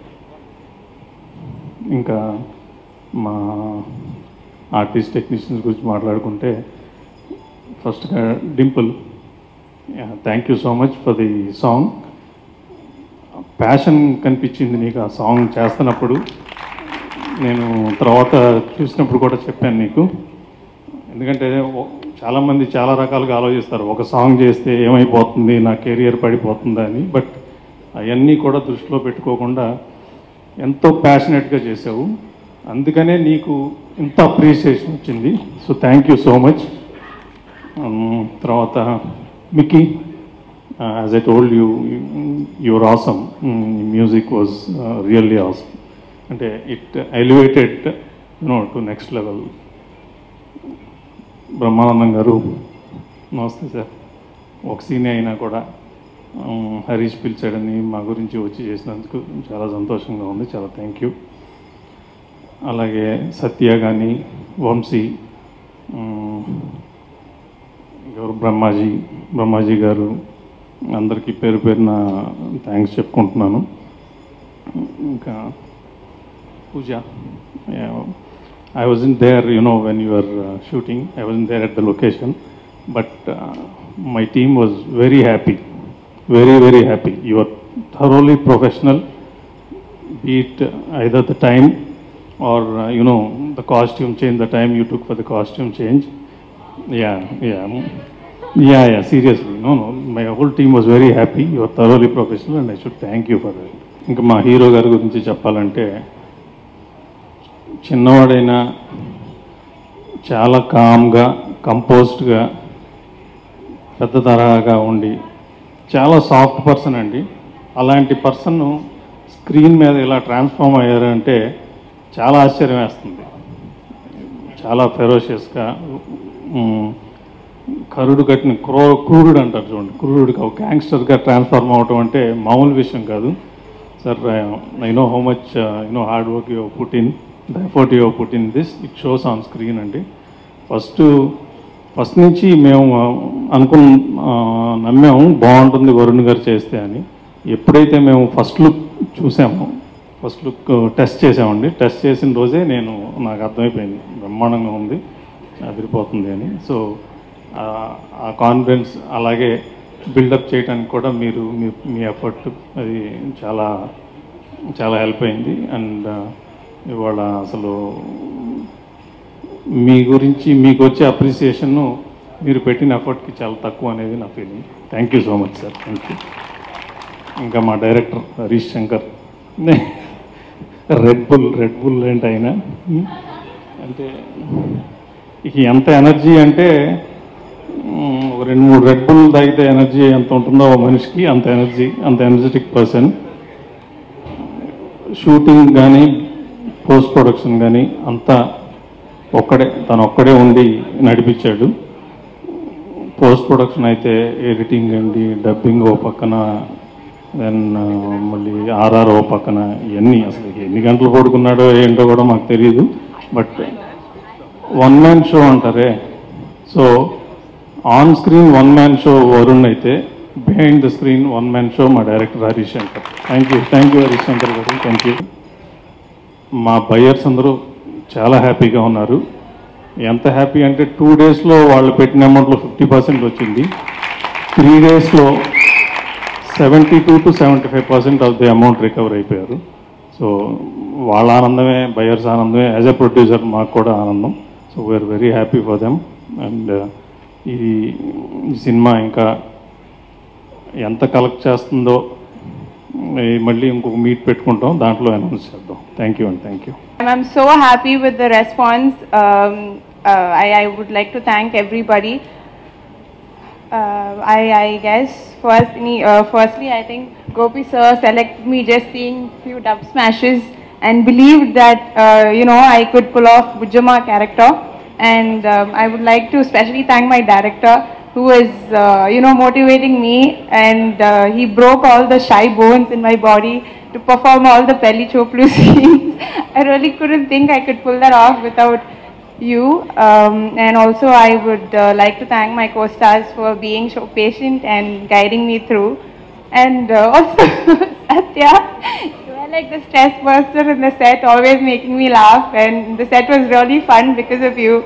ఇంకా మా ఆర్టిస్ట్ టెక్నీషియన్స్ గురించి మాట్లాడుకుంటే ఫస్ట్గా Dimple thank you so much for the song passion కనిపించింది నీకు ఆ సాంగ్ చేస్తున్నప్పుడు నేను తర్వాత చూసినప్పుడు కూడా చెప్పాను నీకు ఎందుకంటే ఓ- చాలామంది చాలా రకాలుగా ఆలోచిస్తారు ఒక సాంగ్ చేస్తే ఏమైపోతుంది నా కెరియర్ పడిపోతుందా అని బట్ అవన్నీ కూడా దృష్టిలో పెట్టుకోకుండా ఎంతో ప్యాషనెట్గా చేసావు అందుకనే నీకు ఇంత అప్రిసియేషన్ వచ్చింది so thank you so much తర్వాత Mickey as I told you your awesome music was really awesome అంటే it elevated you know to next level Brahmanandam garu నమస్తే సార్ ఒక సీనే అయినా కూడా ఉమ్, హరీష్ పిలిచాడని మా గురించి వచ్చి చేసినందుకు చాలా సంతోషంగా ఉంది చాలా థ్యాంక్ యూ అలాగే సత్య కానీ వంశీ ఉమ్, ఎవరు బ్రహ్మాజీ బ్రహ్మాజీ గారు అందరికీ పేరు పేరున థ్యాంక్స్ చెప్పుకుంటున్నాను ఇంకా Pooja I was in there you know when you are shooting I was in there at the location but my team was very happy, very, very happy. You are thoroughly professional, be it either the time or, uh, you know, the costume change, the time you took for the costume change. Yeah, yeah. Yeah, yeah, seriously. No, no. My whole team was very happy. You are thoroughly professional and I should thank you for that. ఇంకా మా hero గారి గురించి చెప్పాలంటే చిన్నవాడైనా చాలా కామ్గా కంపోజ్డ్గా పెద్ద తరహాగా ఉండి చాలా సాఫ్ట్ పర్సన్ అండి అలాంటి పర్సన్ స్క్రీన్ మీద ఇలా ట్రాన్స్ఫార్మ్ అయ్యారంటే చాలా ఆశ్చర్యం వేస్తుంది చాలా ఫెరోషియస్గా కరుడు కట్టిన క్రో క్రూరుడు అంటారు చూడండి క్రూరుడిగా ఒక గ్యాంగ్స్టర్గా ట్రాన్స్ఫార్మ్ అవటం అంటే మామూలు విషయం కాదు sir I know how much you know hard work you put in the effort you put in this it shows on screen అండి ఫస్ట్ ఫస్ట్ నుంచి మేము అనుకున్న నమ్మాము బాగుంటుంది వరుణ్ గారు చేస్తే అని ఎప్పుడైతే మేము ఫస్ట్ లుక్ చూసామో ఫస్ట్ లుక్ టెస్ట్ చేసామండి టెస్ట్ చేసిన రోజే నేను నాకు అర్థమైపోయింది బ్రహ్మాండంగా ఉంది అదిరిపోతుంది అని సో ఆ కాన్ఫిడెన్స్ అలాగే బిల్డప్ చేయడానికి కూడా మీరు మీ మీ ఎఫర్ట్ అది చాలా చాలా హెల్ప్ అయింది అండ్ ఇవాళ అసలు మీ గురించి మీకు వచ్చే అప్రిసియేషన్ మీరు పెట్టిన ఎఫర్ట్కి చాలా తక్కువ అనేది నా feeling thank you so much sir thank you ఇంకా మా director Harish Shankar Red Bull Red Bull ఏంటి ఆయన అంటే ఇక ఎంత ఎనర్జీ అంటే మ్, ఒక రెండు మూడు రెడ్ బుల్ తాగితే ఎనర్జీ ఎంత ఉంటుందో ఓ మనిషికి అంత ఎనర్జీ అంత ఎనర్జెటిక్ పర్సన్ షూటింగ్ కానీ పోస్ట్ ప్రొడక్షన్ కానీ అంతా ఒక్కడే తను ఒక్కడే ఉండి నడిపించాడు పోస్ట్ ప్రొడక్షన్ అయితే ఎడిటింగ్ అండి డబ్బింగ్ ఓ పక్కన దెన్ మళ్ళీ ఆర్ఆర్ ఓ పక్కన ఇవన్నీ అసలు ఎన్ని గంటలు పడుకున్నాడో ఏంటో కూడా మాకు తెలియదు బట్ వన్ మ్యాన్ షో అంటారే so on screen one man show Varun అయితే behind the screen one man show మా director Harish Shankar thank you thank you Harish Shankar garu thank you మా బయర్స్ అందరూ చాలా హ్యాపీగా ఉన్నారు ఎంత హ్యాపీ అంటే టూ డేస్లో వాళ్ళు పెట్టిన అమౌంట్లో ఫిఫ్టీ పర్సెంట్ వచ్చింది త్రీ డేస్లో seventy two to seventy five percent of the amount recover అయిపోయారు సో వాళ్ళ ఆనందమే బయర్స్ ఆనందమే యాజ్ ఎ ప్రొడ్యూసర్ మాకు కూడా ఆనందం so we are very happy for them and ఈ ఈ సినిమా ఇంకా ఎంత కలెక్ట్ చేస్తుందో ఈ మళ్ళీ ఇంకొక మీట్ పెట్టుకుంటాం దాంట్లో అనౌన్స్ చేద్దాం థ్యాంక్ యూ అండి thank you I'm so happy with the response. Um, uh, I, I would like to thank everybody. Uh, I, I guess firstly, uh, firstly, I think Gopi sir selected me just seeing few dub smashes and believed that uh, you know I could pull off Bujama character. And um, I would like to especially thank my director who is uh, you know motivating me and uh, he broke all the shy bones in my body to perform all the Pelli Choplu scenes. I really couldn't think I could pull that off without you. Um, and also I would uh, like to thank my co-stars for being so patient and guiding me through. And uh, also Satya, you were like the stress buster in the set, always making me laugh and the set was really fun because of you.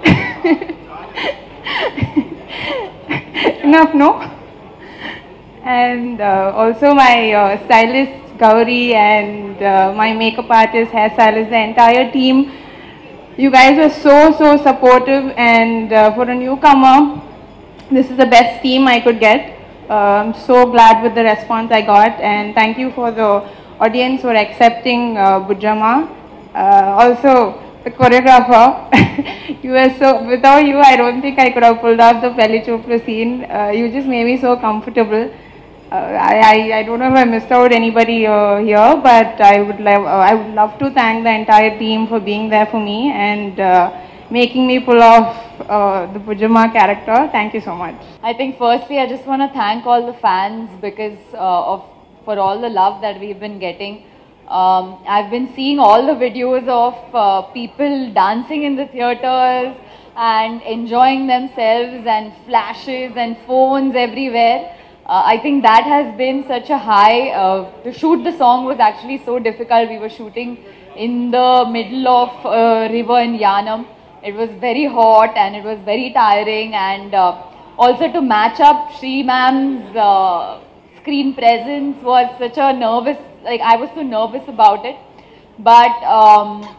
Enough, no? And uh, also my uh, stylist Gauri and uh, my makeup artist, hairstylist, the entire team. You guys were so, so supportive and uh, for a newcomer, this is the best team I could get. Uh, I'm so glad with the response I got and thank you for the audience for accepting uh, Bujama. Uh, also, the choreographer, you were so, without you, I don't think I could have pulled off the Pelli Chopra scene. Uh, you just made me so comfortable. Uh, I, I, I don't know if I missed out anybody uh, here, but I would love uh, I would love to thank the entire team for being there for me and uh, making me pull off uh, the Pujama character. Thank you so much. I think firstly, I just want to thank all the fans because uh, of for all the love that we've been getting. Um, I've been seeing all the videos of uh, people dancing in the theaters and enjoying themselves and flashes and phones everywhere. Uh, I think that has been such a high. Uh, to shoot the song was actually so difficult. We were shooting in the middle of a river in Yanam. It was very hot and it was very tiring and uh, also to match up Sri ma'am's uh, screen presence was such a nervous, like I was so nervous about it. But um,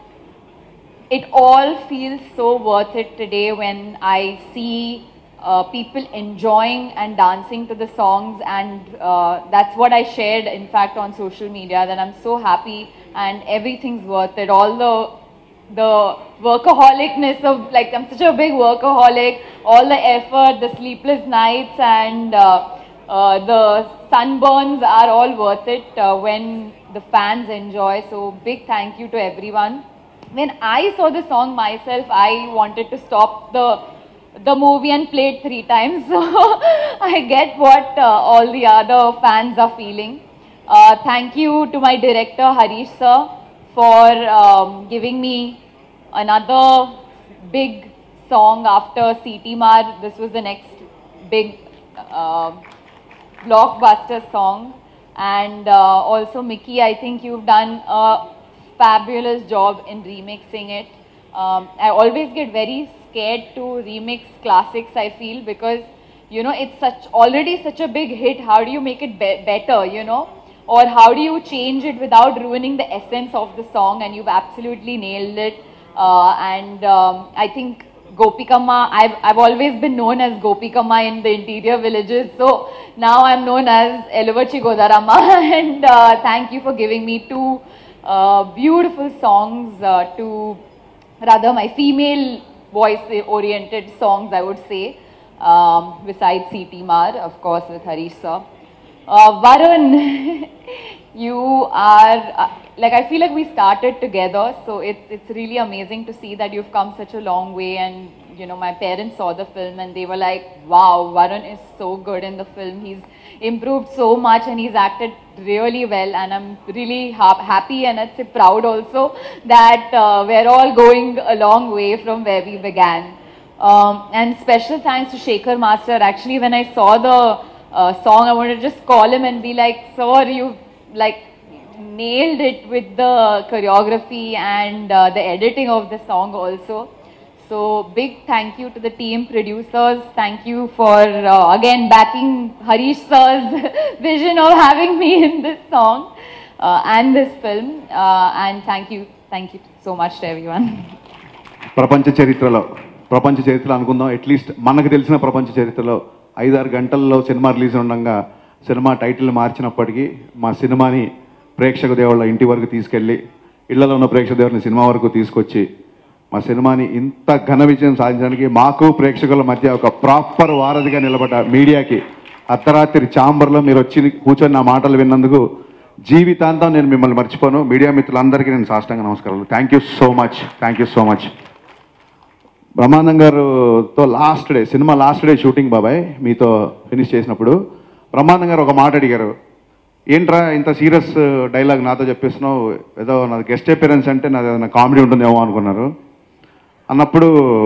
it all feels so worth it today when I see uh, people enjoying and dancing to the songs, and uh, that's what I shared, in fact, on social media. That I'm so happy and everything's worth it. All the the workaholicness of like I'm such a big workaholic. All the effort, the sleepless nights, and uh, uh, the sunburns are all worth it uh, when the fans enjoy. So big thank you to everyone when I saw the song myself, I wanted to stop the the movie and play it three times. So I get what uh, all the other fans are feeling. Uh, thank you to my director Harish sir for um, giving me another big song after CT Mar. This was the next big uh, blockbuster song. And uh, also Mickey, I think you've done a fabulous job in remixing it. Um, I always get very scared to remix classics, I feel, because, you know, it's such already such a big hit. How do you make it be- better, you know? Or how do you change it without ruining the essence of the song? And you've absolutely nailed it. Uh, and um, I think Gopikama, I've, I've always been known as Gopikama in the interior villages. So now I'm known as Eluvachi Godarama. and uh, thank you for giving me two uh, beautiful songs uh, to, rather my female voice oriented songs, I would say, um, besides CT Mar, of course, with Harish sir. Uh, Varun, you are, uh, like, I feel like we started together, so it's it's really amazing to see that you've come such a long way. And, you know, my parents saw the film and they were like, wow, Varun is so good in the film. He's improved so much and he's acted really well. And I'm really ha- happy and I'd say proud also that uh, we're all going a long way from where we began. Um, and special thanks to Shekhar Master. Actually, when I saw the uh, song, I wanted to just call him and be like, Sir, you like nailed it with the choreography and uh, the editing of the song also. So big thank you to the team producers. Thank you for uh, again backing Harish sir's vision of having me in this song uh, and this film. Uh, and thank you, thank you so much to everyone. ప్రపంచ చరిత్రలో ప్రపంచ చరిత్ర అనుకుందాం at least మనకు తెలిసిన ప్రపంచ చరిత్రలో ఐదారు గంటల్లో సినిమా రిలీజ్ ఉండగా సినిమా టైటిల్ మార్చినప్పటికీ మా సినిమాని ప్రేక్షక దేవుళ్ళ ఇంటి వరకు తీసుకెళ్ళి ఇళ్లలో ఉన్న ప్రేక్షక దేవుడిని సినిమా వరకు తీసుకొచ్చి మా సినిమాని ఇంత ఘన విజయం సాధించడానికి మాకు ప్రేక్షకుల మధ్య ఒక ప్రాపర్ వారధిగా నిలబడ్డ మీడియాకి అర్ధరాత్రి ఛాంబర్లో మీరు వచ్చి కూర్చొని నా మాటలు విన్నందుకు జీవితాంతం నేను మిమ్మల్ని మర్చిపోను మీడియా మిత్రులందరికీ నేను సాష్టంగా నమస్కారాలు thank you so much thank you so much Brahmanandam గారుతో last day cinema last day shooting బాబాయ్ మీతో ఫినిష్ చేసినప్పుడు బ్రహ్మానందం గారు ఒక మాట అడిగారు ఏంట్రా ఇంత సీరియస్ డైలాగ్ నాతో చెప్పేస్తున్నావు ఏదో నాది గెస్ట్ అపియరెన్స్ అంటే నాది ఏదైనా కామెడీ ఉంటుందేమో అనుకున్నారు అన్నప్పుడు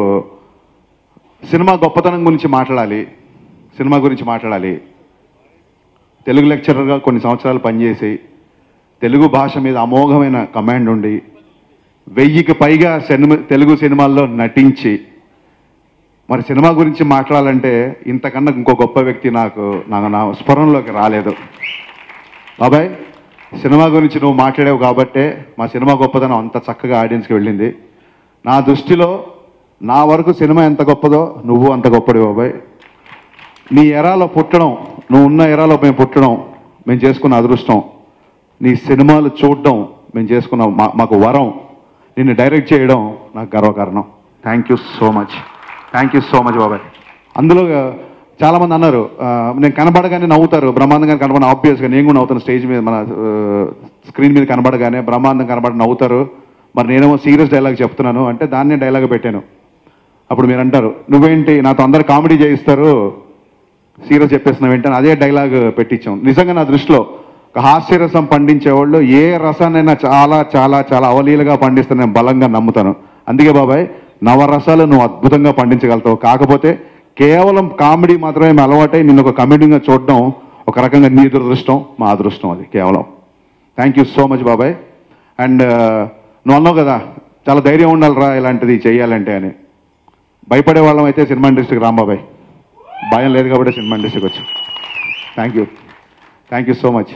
సినిమా గొప్పతనం గురించి మాట్లాడాలి సినిమా గురించి మాట్లాడాలి తెలుగు లెక్చరర్గా కొన్ని సంవత్సరాలు పనిచేసి తెలుగు భాష మీద అమోఘమైన కమాండ్ ఉండి వెయ్యికి పైగా సినిమా తెలుగు సినిమాల్లో నటించి మరి సినిమా గురించి మాట్లాడాలంటే ఇంతకన్నా ఇంకో గొప్ప వ్యక్తి నాకు నాకు నా స్ఫురణలోకి రాలేదు బాబాయ్ సినిమా గురించి నువ్వు మాట్లాడావు కాబట్టే మా సినిమా గొప్పతనం అంత చక్కగా ఆడియన్స్కి వెళ్ళింది నా దృష్టిలో నా వరకు సినిమా ఎంత గొప్పదో నువ్వు అంత గొప్పడి బాబాయ్ నీ ఎరాలో పుట్టడం నువ్వు ఉన్న ఎరాలో మేము పుట్టడం మేము చేసుకున్న అదృష్టం నీ సినిమాలు చూడడం మేము చేసుకున్న మా మాకు వరం నిన్ను డైరెక్ట్ చేయడం నాకు గర్వకారణం thank you so much thank you so much బాబాయ్ అందులో చాలామంది అన్నారు ఆ, నేను కనబడగానే నవ్వుతారు బ్రహ్మాండంగా కనబడిన ఆబ్వియస్గా నేను కూడా నవ్వుతాను స్టేజ్ మీద మన స్క్రీన్ మీద కనబడగానే బ్రహ్మాండం కనబడి నవ్వుతారు మరి నేనేమో సీరియస్ డైలాగ్ చెప్తున్నాను అంటే దాన్నే డైలాగ్ పెట్టాను అప్పుడు మీరు అంటారు నువ్వేంటి నాతో అందరు కామెడీ చేయిస్తారు సీరియస్ చెప్పేస్తున్నావు ఏంటని అదే డైలాగ్ పెట్టించాం నిజంగా నా దృష్టిలో ఒక హాస్యరసం పండించేవాళ్ళు ఏ రసాన్నైనా చాలా చాలా చాలా అవలీలుగా పండిస్తాను నేను బలంగా నమ్ముతాను అందుకే బాబాయ్ నవరసాలు నువ్వు అద్భుతంగా పండించగలుగుతావు కాకపోతే కేవలం కామెడీ మాత్రమే మేము అలవాటై నిన్ను ఒక కమెడీగా చూడడం ఒక రకంగా నీ దురదృష్టం మా అదృష్టం అది కేవలం థ్యాంక్ యూ సో మచ్ బాబాయ్ అండ్ నువ్వు అన్నావు కదా చాలా ధైర్యం ఉండాలిరా ఇలాంటిది చేయాలంటే అని భయపడే వాళ్ళం అయితే సినిమా ఇండస్ట్రీకి రాంబాబాయ్ భయం లేదు కాబట్టి సినిమా ఇండస్ట్రీకి వచ్చి thank you thank you so much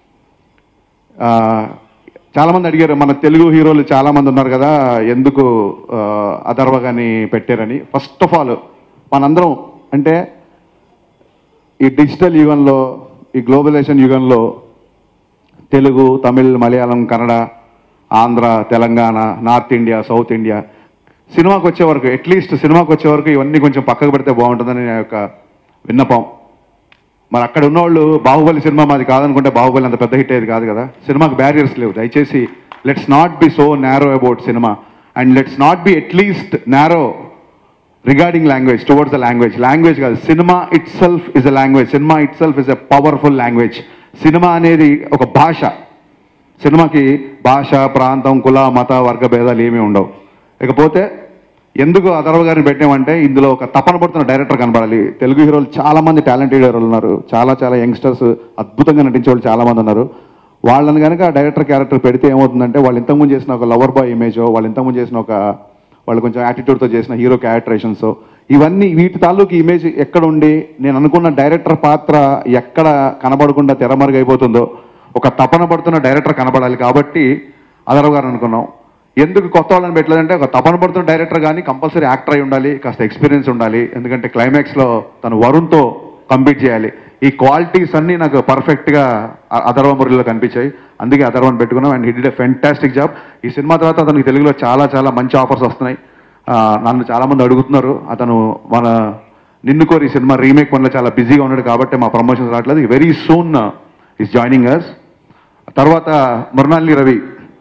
చాలామంది అడిగారు మన తెలుగు హీరోలు చాలామంది ఉన్నారు కదా ఎందుకు ఆ, అథర్వ గాని పెట్టారని ఫస్ట్ ఆఫ్ ఆల్ మనందరం అంటే ఈ డిజిటల్ యుగంలో ఈ గ్లోబలైజేషన్ యుగంలో Telugu Tamil Malayalam Kannada Andhra Telangana north India south India సినిమాకి వచ్చే వరకు అట్లీస్ట్ సినిమాకి వచ్చే వరకు ఇవన్నీ కొంచెం పక్కకు పెడితే బాగుంటుందని నా యొక్క విన్నపం మరి అక్కడ ఉన్నవాళ్ళు బాహుబలి సినిమా మాది కాదనుకుంటే బాహుబలి అంత పెద్ద హిట్ అయ్యేది కాదు కదా సినిమాకి బ్యారియర్స్ లేవు దయచేసి let's not be so narrow about cinema and let's not be at least narrow regarding language towards the language language కాదు cinema itself is a language cinema itself is a powerful language cinema అనేది ఒక భాష సినిమాకి భాష ప్రాంతం కుల మత వర్గ భేదాలు ఏమీ ఉండవు ఇకపోతే ఎందుకు అథర్వ గారిని పెట్టామంటే ఇందులో ఒక తపన పడుతున్న డైరెక్టర్ కనబడాలి తెలుగు హీరోలు చాలా మంది టాలెంటెడ్ హీరోలు ఉన్నారు చాలా చాలా యంగ్స్టర్స్ అద్భుతంగా నటించే వాళ్ళు చాలా మంది ఉన్నారు వాళ్ళని కనుక డైరెక్టర్ క్యారెక్టర్ పెడితే ఏమవుతుందంటే వాళ్ళు ఇంతకుముందు చేసిన ఒక లవర్ బాయ్ ఇమేజ్ వాళ్ళు ఇంతకుముందు చేసిన ఒక వాళ్ళు కొంచెం యాటిట్యూడ్తో చేసిన హీరో క్యారెక్టరేషన్స్ ఇవన్నీ వీటి తాలూకు ఇమేజ్ ఎక్కడ ఉండి నేను అనుకున్న డైరెక్టర్ పాత్ర ఎక్కడ కనబడకుండా తెరమరుగైపోతుందో ఒక తపన పడుతున్న డైరెక్టర్ కనబడాలి కాబట్టి అదరవ్ గారు అనుకున్నాం ఎందుకు కొత్త వాళ్ళని పెట్టలేదంటే ఒక తపన పడుతున్న డైరెక్టర్ కానీ కంపల్సరీ యాక్టర్ అయి ఉండాలి కాస్త ఎక్స్పీరియన్స్ ఉండాలి ఎందుకంటే క్లైమాక్స్లో తను వరుణ్తో కంపీట్ చేయాలి ఈ క్వాలిటీస్ అన్నీ నాకు పర్ఫెక్ట్గా అథర్వ మురళిలో కనిపించాయి అందుకే అథర్వని పెట్టుకున్నాం and hid a fantastic job ఈ సినిమా తర్వాత అతనికి తెలుగులో చాలా చాలా మంచి ఆఫర్స్ వస్తున్నాయి ఆ, నన్ను చాలామంది అడుగుతున్నారు అతను మన నిన్ను కోరి సినిమా రీమేక్ పనిలో చాలా బిజీగా ఉన్నాడు కాబట్టి మా ప్రమోషన్స్ రావట్లేదు very soon is joining us తర్వాత మృణాలి రవి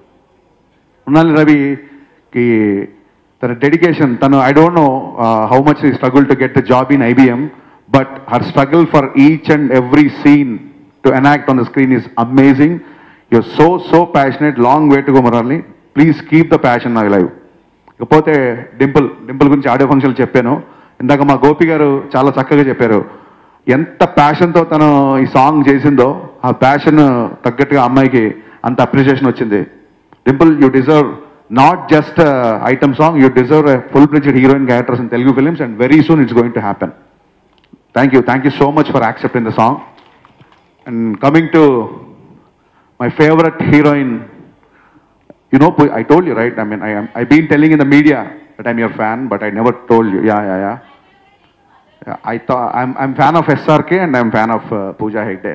మృణాలి రవికి తన డెడికేషన్ తను I don't know how much is struggle to get the job in IBM but her struggle for each and every scene to enact on the screen is amazing you're so so passionate long way to go మరాలి please keep the passion నాకు live ఇకపోతే డింపుల్ డింపుల్ గురించి audio function చెప్పాను ఇందాక మా గోపి గారు చాలా చక్కగా చెప్పారు ఎంత ప్యాషన్తో తను ఈ సాంగ్ చేసిందో ఆ ప్యాషన్ తగ్గట్టుగా అమ్మాయికి అంత అప్రిషియేషన్ వచ్చింది Dimple you deserve not just item song you deserve full fledged heroine characters in Telugu films and very soon it's going to happen thank you thank you so much for accepting the song and coming to my favourite heroine you know, Pu- I told you, right? I mean, I am, I've been telling in the media that I'm your fan, but I never told you. Yeah, yeah, yeah. yeah I thought I'm, I'm fan of SRK and I'm fan of uh, Pooja Hegde.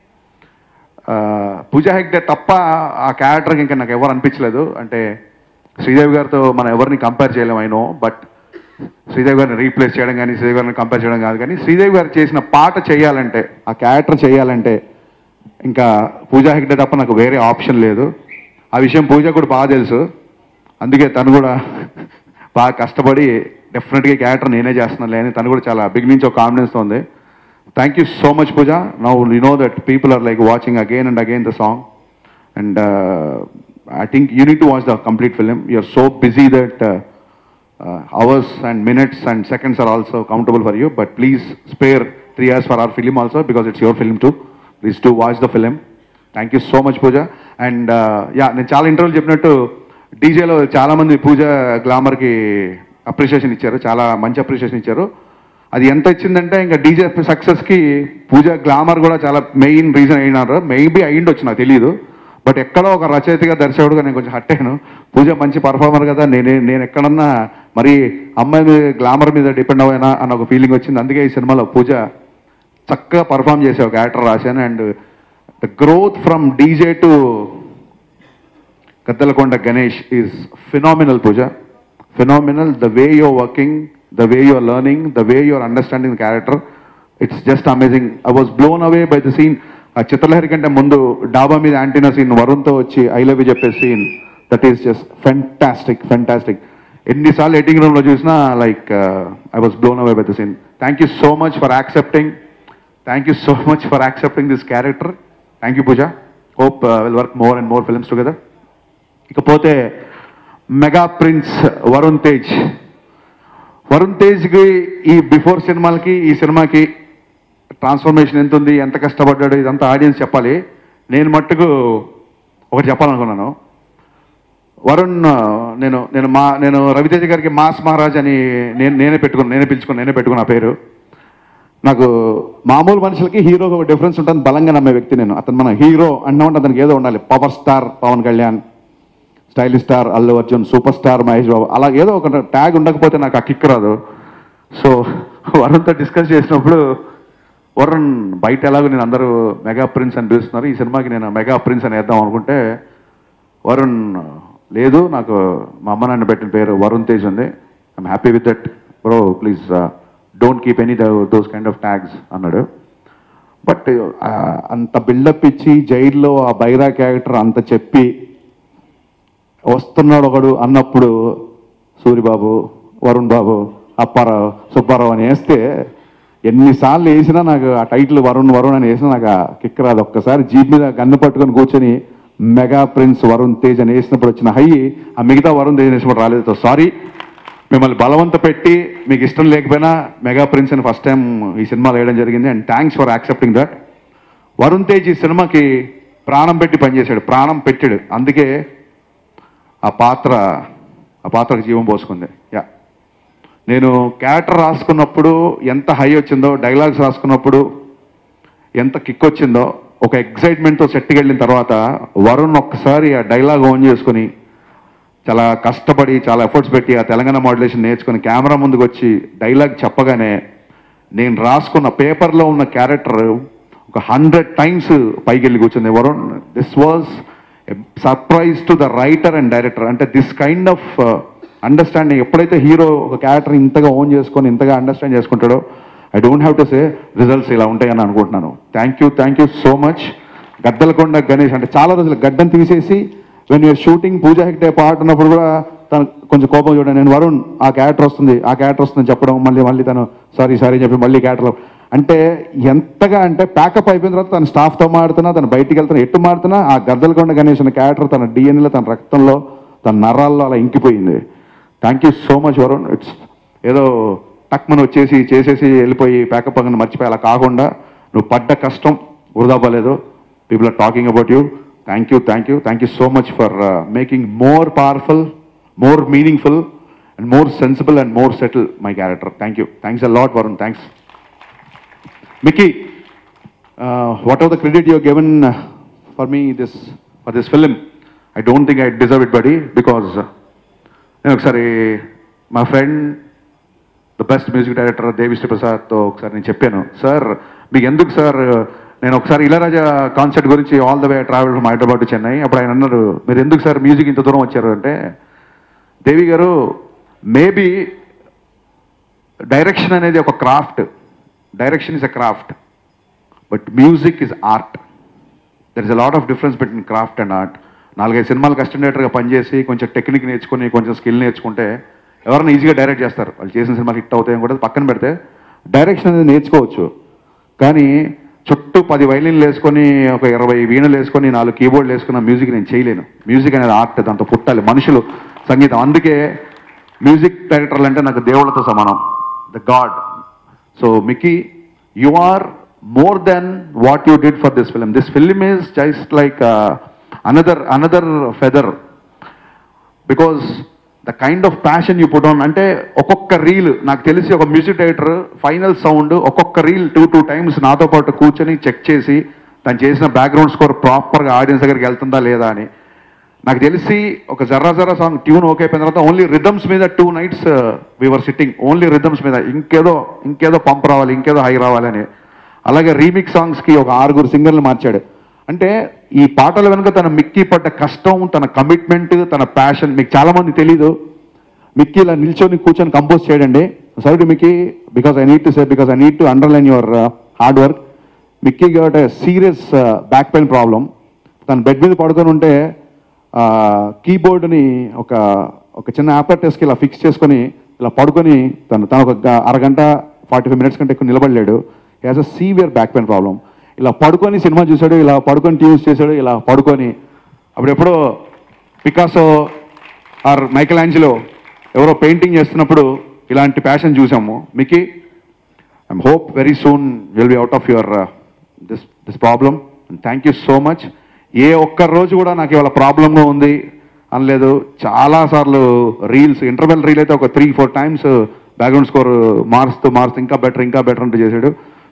Pooja Hegde తప్ప ఆ క్యారెక్టర్కి ఇంకా నాకు ఎవరు అనిపించలేదు అంటే శ్రీదేవి గారితో మనం ఎవరిని కంపేర్ చేయలేము అయినో బట్ శ్రీదేవి గారిని రీప్లేస్ చేయడం కానీ శ్రీదేవి గారిని కంపేర్ చేయడం కాదు కానీ శ్రీదేవి గారు చేసిన పాట చేయాలంటే ఆ క్యారెక్టర్ చేయాలంటే ఇంకా పూజా హెగ్డే తప్ప నాకు వేరే ఆప్షన్ లేదు ఆ విషయం పూజ కూడా బాగా తెలుసు అందుకే తను కూడా బాగా కష్టపడి డెఫినెట్గా క్యారెక్టర్ నేనే చేస్తున్నాను అని తను కూడా చాలా బిగ్ నుంచి ఒక కాన్ఫిడెన్స్తో ఉంది thank you so much Pooja now you know that people are like watching again and again the song and I think you need to watch the complete film you're so busy that hours and minutes and seconds are also countable for you. But please spare three hours for our film also because it's your film too. Please do watch the film. Thank you so much Pooja and yeah నేను చాలా ఇంటర్వ్యూలు చెప్పినట్టు డీజేలో చాలామంది పూజ గ్లామర్కి appreciation ఇచ్చారు చాలా మంచి appreciation ఇచ్చారు అది ఎంత ఇచ్చిందంటే ఇంకా డీజే సక్సెస్కి పూజ గ్లామర్ కూడా చాలా మెయిన్ రీజన్ అయినారు మేబీ అయ్యిండొచ్చు నాకు తెలియదు బట్ ఎక్కడో ఒక రచయితగా దర్శకుడుగా నేను కొంచెం హట్ అయ్యాను పూజ మంచి పర్ఫార్మర్ కదా నేనే నేను ఎక్కడన్నా మరి అమ్మాయి మీద గ్లామర్ మీద డిపెండ్ అవ్వనా అన్న ఒక ఫీలింగ్ వచ్చింది అందుకే ఈ సినిమాలో పూజ చక్కగా పర్ఫామ్ చేసే ఒక యాక్టర్ రాశాను and the growth from DJ to Gaddalakonda Ganesh is phenomenal Pooja phenomenal the way you're working the way you're learning the way you're understanding character it's just amazing I was blown away by the scene ఆ చిత్రలహరి కంటే ముందు డాబా మీద antenna scene వరుణ్తో వచ్చి I love you చెప్పే scene that is just fantastic fantastic ఎన్నిసార్లు editing రూమ్లో చూసినా like I was blown away by the scene thank you so much for accepting thank you so much for accepting this character thank you Pooja hope will work more and more films together ఇకపోతే mega prince Varun Tej Varun తేజ్కి ఈ before సినిమాలకి ఈ సినిమాకి transformation ఎంత ఉంది ఎంత కష్టపడ్డాడు ఇదంతా ఆడియన్స్ చెప్పాలి నేను మట్టుకు ఒకటి చెప్పాలనుకున్నాను వరుణ్ నేను నేను మా నేను రవితేజ గారికి మాస్ మహారాజ్ అని నేను నేనే పెట్టుకున్నాను నేనే పిలుచుకున్నాను నేనే పెట్టుకున్న పేరు నాకు మామూలు మనుషులకి హీరోకి ఒక డిఫరెన్స్ ఉంటుంది బలంగా నమ్మే వ్యక్తి నేను అతను మన హీరో అన్నామంటే అతనికి ఏదో ఉండాలి power star Pawan Kalyan stylish star Allu Arjun super star Mahesh Babu అలా ఏదో ఒక ట్యాగ్ ఉండకపోతే నాకు ఆ కిక్ రాదు సో వరుణ్తో డిస్కస్ చేసినప్పుడు వరుణ్ బయట ఎలాగో నేను అందరూ మెగా ప్రిన్స్ అని పిలుస్తున్నారు ఈ సినిమాకి నేను మెగా ప్రిన్స్ అని వేద్దాం అనుకుంటే వరుణ్ లేదు నాకు మా అమ్మ నాన్న పెట్టిన పేరు వరుణ్ తేజ్ ఉంది I'm happy with that bro please don't keep any those kind of tags అన్నాడు బట్ అంత బిల్డప్ ఇచ్చి జైల్లో ఆ బైరా క్యారెక్టర్ అంత చెప్పి వస్తున్నాడు ఒకడు అన్నప్పుడు సూరిబాబు వరుణ్ బాబు అప్పారావు సుబ్బారావు అని వేస్తే ఎన్నిసార్లు వేసినా నాకు ఆ టైటిల్ వరుణ్ వరుణ్ అని వేసినా నాకు ఆ కిక్ రాదు ఒక్కసారి జీప్ మీద గన్ను పట్టుకొని కూర్చొని మెగా ప్రిన్స్ వరుణ్ తేజ్ అని వేసినప్పుడు వచ్చిన హై ఆ మిగతా వరుణ్ తేజ్ వేసినప్పుడు రాలేదు సారీ మిమ్మల్ని బలవంత పెట్టి మీకు ఇష్టం లేకపోయినా మెగా ప్రిన్స్ అని ఫస్ట్ టైం ఈ సినిమాలో వేయడం జరిగింది and thanks for accepting that Varun Tej ఈ సినిమాకి ప్రాణం పెట్టి పనిచేశాడు ప్రాణం పెట్టాడు అందుకే ఆ పాత్ర ఆ పాత్రకు జీవం పోసుకుంది యా నేను క్యారెక్టర్ రాసుకున్నప్పుడు ఎంత హై వచ్చిందో డైలాగ్స్ రాసుకున్నప్పుడు ఎంత కిక్ వచ్చిందో ఒక ఎగ్జైట్మెంట్తో సెట్కి వెళ్ళిన తర్వాత వరుణ్ ఒక్కసారి ఆ డైలాగ్ ఆన్ చేసుకొని చాలా కష్టపడి చాలా ఎఫర్ట్స్ పెట్టి ఆ తెలంగాణ మాడ్యులేషన్ నేర్చుకొని కెమెరా ముందుకు వచ్చి డైలాగ్ చెప్పగానే నేను రాసుకున్న పేపర్లో ఉన్న క్యారెక్టర్ ఒక హండ్రెడ్ టైమ్స్ పైకి వెళ్ళి కూర్చుంది Varun this was surprise to the writer and director అంటే దిస్ కైండ్ ఆఫ్ అండర్స్టాండింగ్ ఎప్పుడైతే హీరో ఒక క్యారెక్టర్ ఇంతగా ఓన్ చేసుకొని ఇంతగా అండర్స్టాండ్ చేసుకుంటాడో I don't have to say results ఇలా ఉంటాయని అనుకుంటున్నాను thank you thank you so much Gaddalakonda Ganesh అంటే చాలా రోజులు గడ్డం తీసేసి when you're shooting Pooja Hegde పాట ఉన్నప్పుడు కూడా తను కొంచెం కోపం చూడండి నేను వరుణ్ ఆ క్యారెక్టర్ వస్తుంది ఆ క్యారెక్టర్ వస్తుంది చెప్పడం మళ్ళీ మళ్ళీ తను సారీ సారీ చెప్పి మళ్ళీ క్యారెక్టర్ అంటే ఎంతగా అంటే ప్యాకప్ అయిపోయిన తర్వాత తన స్టాఫ్తో మాడుతున్నా తను బయటికి వెళ్తున్నా ఎట్టు మాడుతున్నా ఆ గద్దలకొండ గణేష్ అనే క్యారెక్టర్ తన డిఎన్ఏలో తన రక్తంలో తన నరాల్లో అలా ఇంకిపోయింది thank you so much Varun it's ఏదో టక్మని వచ్చేసి చేసేసి వెళ్ళిపోయి ప్యాకప్ అని మర్చిపోయి అలా కాకుండా నువ్వు పడ్డ కష్టం వృధా పోలేదు people are talking about you thank you thank you thank you so much for making more powerful more meaningful and more sensible and more settle my character thank you thanks a lot Varun thanks Mickey what are the credit you given for me this for this film I don't think I deserve it buddy because నేను ఒకసారి మా friend the best music director Devisri ప్రసాద్తో ఒకసారి నేను చెప్పాను sir మీకు ఎందుకు sir నేను ఒకసారి ఇళరాజా కాన్సర్ట్ గురించి all the way travel from Hyderabad to Chennai అప్పుడు ఆయన అన్నారు మీరు ఎందుకు సార్ మ్యూజిక్ ఇంత దూరం వచ్చారు అంటే దేవి గారు మేబీ డైరెక్షన్ అనేది ఒక craft direction is a craft but music is art there is a lot of difference between craft and art నాలుగైదు సినిమాలకు అసిస్టెంట్ పనిచేసి కొంచెం టెక్నిక్ నేర్చుకుని కొంచెం స్కిల్ నేర్చుకుంటే ఎవరైనా ఈజీగా డైరెక్ట్ చేస్తారు వాళ్ళు చేసిన సినిమాలు హిట్ అవుతాయని కూడా పక్కన పెడితే డైరెక్షన్ అనేది నేర్చుకోవచ్చు కానీ చుట్టూ పది వైలిన్లు వేసుకొని ఒక ఇరవై వీణలు వేసుకొని నాలుగు కీబోర్డ్లు వేసుకున్న మ్యూజిక్ నేను చేయలేను మ్యూజిక్ అనేది ఆర్ట్ దాంతో పుట్టాలి మనుషులు సంగీతం అందుకే మ్యూజిక్ డైరెక్టర్లు అంటే నాకు దేవుళ్ళతో సమానం the god so Mickey you are more than what you did for this film this film is just like another another feather because the kind of passion you put on అంటే ఒక్కొక్క రీల్ నాకు తెలిసి ఒక మ్యూజిక్ డైరెక్టర్ ఫైనల్ సౌండ్ ఒక్కొక్క reel two two times నాతో పాటు కూర్చొని check చేసి తను చేసిన బ్యాక్గ్రౌండ్ స్కోర్ ప్రాపర్గా ఆడియన్స్ దగ్గరికి వెళ్తుందా లేదా అని నాకు తెలిసి ఒక Jarra Jarra song tune okay అయిపోయిన తర్వాత ఓన్లీ రిథమ్స్ మీద two nights we were sitting only rhythms మీద ఇంకేదో ఇంకేదో పంప్ రావాలి ఇంకేదో హై రావాలని అలాగే రీమిక్స్ సాంగ్స్కి ఒక ఆరుగురు సింగర్లు మార్చాడు అంటే ఈ పాటల వెనుక తన మిక్కీ పడ్డ కష్టం తన కమిట్మెంట్ తన ప్యాషన్ మీకు చాలా మంది తెలీదు మిక్కీ ఇలా నిల్చొని కూర్చొని కంపోజ్ చేయడండి sorry to Mickey because I need to say because I need to underline your hard work Mickey got serious back pain problem తన బెడ్ మీద పడుకొని ఉంటే కీబోర్డ్ని ఒక ఒక చిన్న యాపర్టెస్కి ఇలా ఫిక్స్ చేసుకొని ఇలా పడుకొని తను తను ఒక గ- అరగంట ఫార్టీ ఫైవ్ మినిట్స్ కంటే ఎక్కువ నిలబడలేడు as a severe back pain problem ఇలా పడుకొని సినిమా చూశాడు ఇలా పడుకొని ట్యూన్స్ చేశాడు ఇలా పడుకొని అప్పుడు ఎప్పుడో పికాసో ఆర్ మైకల్ ఆంజిలో ఎవరో పెయింటింగ్ చేస్తున్నప్పుడు ఇలాంటి ప్యాషన్ చూసాము Mickey I'm hope very soon will be out of your this this problem thank you so much ఏ ఒక్క రోజు కూడా నాకు ఇవాళ ప్రాబ్లంగా ఉంది అనలేదు చాలాసార్లు రీల్స్ ఇంటర్వెల్ రీల్ అయితే ఒక three four times background score మారుస్తూ మారుస్తూ ఇంకా బెటర్ ఇంకా బెటర్ అంటూ చేశాడు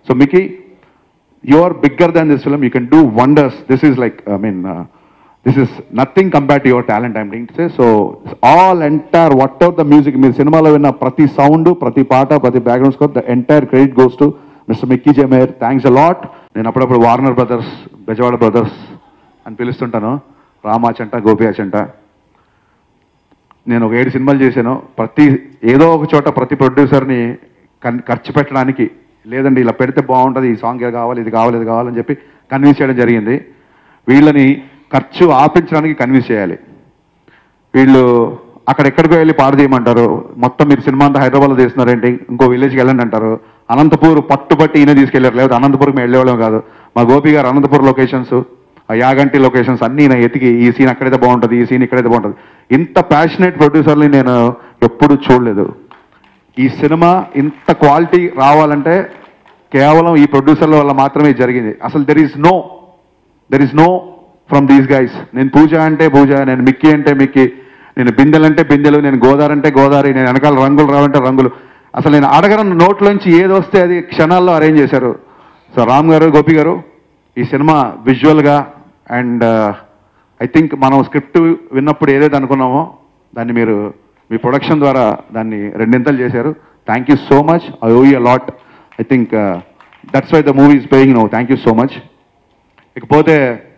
so Mickey you are bigger than this film. You can do wonders. This is like, I mean, uh, this is nothing compared to your talent, I'm going to say. So, it's all entire, whatever the music, మీరు సినిమాలో విన్న ప్రతి sound ప్రతి పాట ప్రతి background score the entire credit goes to mister Mickey J Meyer thanks a lot నేను అప్పుడప్పుడు Warner brothers Bezawada brothers అని పిలుస్తుంటాను రామాచంట గోపియాచంట నేను ఒక ఏడు సినిమాలు చేశాను ప్రతి ఏదో ఒక చోట ప్రతి ప్రొడ్యూసర్ని కన్- ఖర్చు పెట్టడానికి లేదండి ఇలా పెడితే బాగుంటుంది ఈ సాంగ్ ఇది కావాలి ఇది కావాలి ఇది కావాలని చెప్పి కన్విన్స్ చేయడం జరిగింది వీళ్ళని ఖర్చు ఆపించడానికి కన్విన్స్ చేయాలి వీళ్ళు అక్కడెక్కడికో వెళ్ళి పాడు చేయమంటారు మొత్తం మీరు సినిమా అంతా హైదరాబాద్లో తీస్తున్నారేంటి ఇంకో విలేజ్కి వెళ్ళండి అంటారు అనంతపూర్ పట్టుబట్టి ఈయన తీసుకెళ్ళారు లేదా అనంతపురం మేము వెళ్ళేవాళ్ళం కాదు మా గోపి గారు అనంతపురం లొకేషన్స్ ఆ యాగంటి లొకేషన్స్ అన్నీ నా ఎతికి ఈ సీన్ అక్కడైతే బాగుంటుంది ఈ సీన్ ఇక్కడైతే బాగుంటుంది ఇంత ప్యాషనేట్ ప్రొడ్యూసర్ని నేను ఎప్పుడు చూడలేదు ఈ సినిమా ఇంత క్వాలిటీ రావాలంటే కేవలం ఈ ప్రొడ్యూసర్ల వల్ల మాత్రమే జరిగింది అసలు there is no there is no from these guys నేను పూజ అంటే పూజ నేను మిక్కీ అంటే మిక్కీ నేను బిందెలు అంటే బిందెలు నేను గోదావరి అంటే గోదావరి నేను వెనకాల రంగులు రావంటే రంగులు అసలు నేను అడగని నోట్లోంచి ఏది వస్తే అది క్షణాల్లో అరేంజ్ చేశారు సో రామ్ గారు గోపి గారు ఈ సినిమా విజువల్గా అండ్ ఐ థింక్ మనం స్క్రిప్ట్ విన్నప్పుడు ఏదైతే అనుకున్నామో దాన్ని మీరు మీ ప్రొడక్షన్ ద్వారా దాన్ని రెండింతలు చేశారు thank you so much I owe you lot I think that's why the movie is paying no thank you so much ఇకపోతే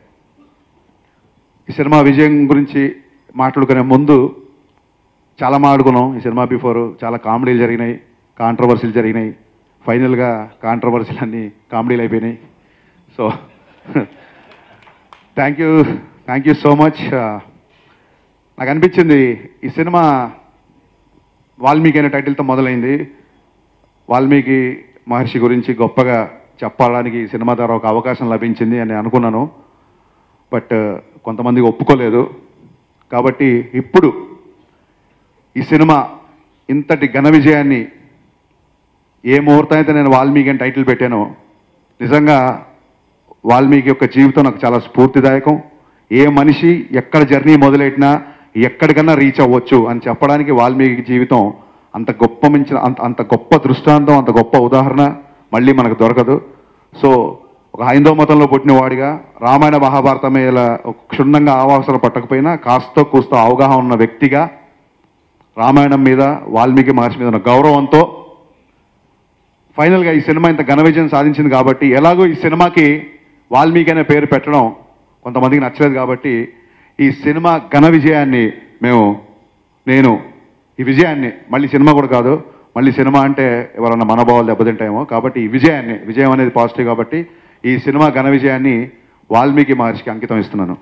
ఈ సినిమా విజయం గురించి మాట్లాడుకునే ముందు చాలా మాట్లాడుకున్నాం ఈ సినిమా బిఫోర్ చాలా కామెడీలు జరిగినాయి కాంట్రవర్సీలు జరిగినాయి ఫైనల్గా కాంట్రవర్సీలు అన్నీ కామెడీలు అయిపోయినాయి so thank you thank you so much నాకు అనిపించింది ఈ సినిమా వాల్మీకి అనే టైటిల్తో మొదలైంది వాల్మీకి మహర్షి గురించి గొప్పగా చెప్పడానికి ఈ సినిమా ద్వారా ఒక అవకాశం లభించింది అని అనుకున్నాను బట్ కొంతమందికి ఒప్పుకోలేదు కాబట్టి ఇప్పుడు ఈ సినిమా ఇంతటి ఘన విజయాన్ని ఏ ముహూర్తం అయితే నేను వాల్మీకి అని టైటిల్ పెట్టానో నిజంగా వాల్మీకి యొక్క జీవితం నాకు చాలా స్ఫూర్తిదాయకం ఏ మనిషి ఎక్కడ జర్నీ మొదలెట్టినా ఎక్కడికన్నా రీచ్ అవ్వచ్చు అని చెప్పడానికి వాల్మీకి జీవితం అంత గొప్ప మించిన అంత అంత గొప్ప దృష్టాంతం అంత గొప్ప ఉదాహరణ మళ్ళీ మనకు దొరకదు సో ఒక హైందవ మతంలో పుట్టిన వాడిగా రామాయణ మహాభారతం మీద ఒక క్షుణ్ణంగా ఆవాసన పట్టకపోయినా కాస్తో కూస్తో అవగాహన ఉన్న వ్యక్తిగా రామాయణం మీద వాల్మీకి మహర్షి మీద ఉన్న గౌరవంతో ఫైనల్గా ఈ సినిమా ఇంత ఘన విజయం సాధించింది కాబట్టి ఎలాగో ఈ సినిమాకి వాల్మీకి అనే పేరు పెట్టడం కొంతమందికి నచ్చలేదు కాబట్టి ఈ సినిమా ఘన విజయాన్ని మేము నేను ఈ విజయాన్ని మళ్ళీ సినిమా కూడా కాదు మళ్ళీ సినిమా అంటే ఎవరన్నా మనోభావాలు దెబ్బతింటాయేమో కాబట్టి ఈ విజయాన్ని విజయం అనేది పాజిటివ్ కాబట్టి ఈ సినిమా ఘన విజయాన్ని వాల్మీకి మహర్షికి అంకితం ఇస్తున్నాను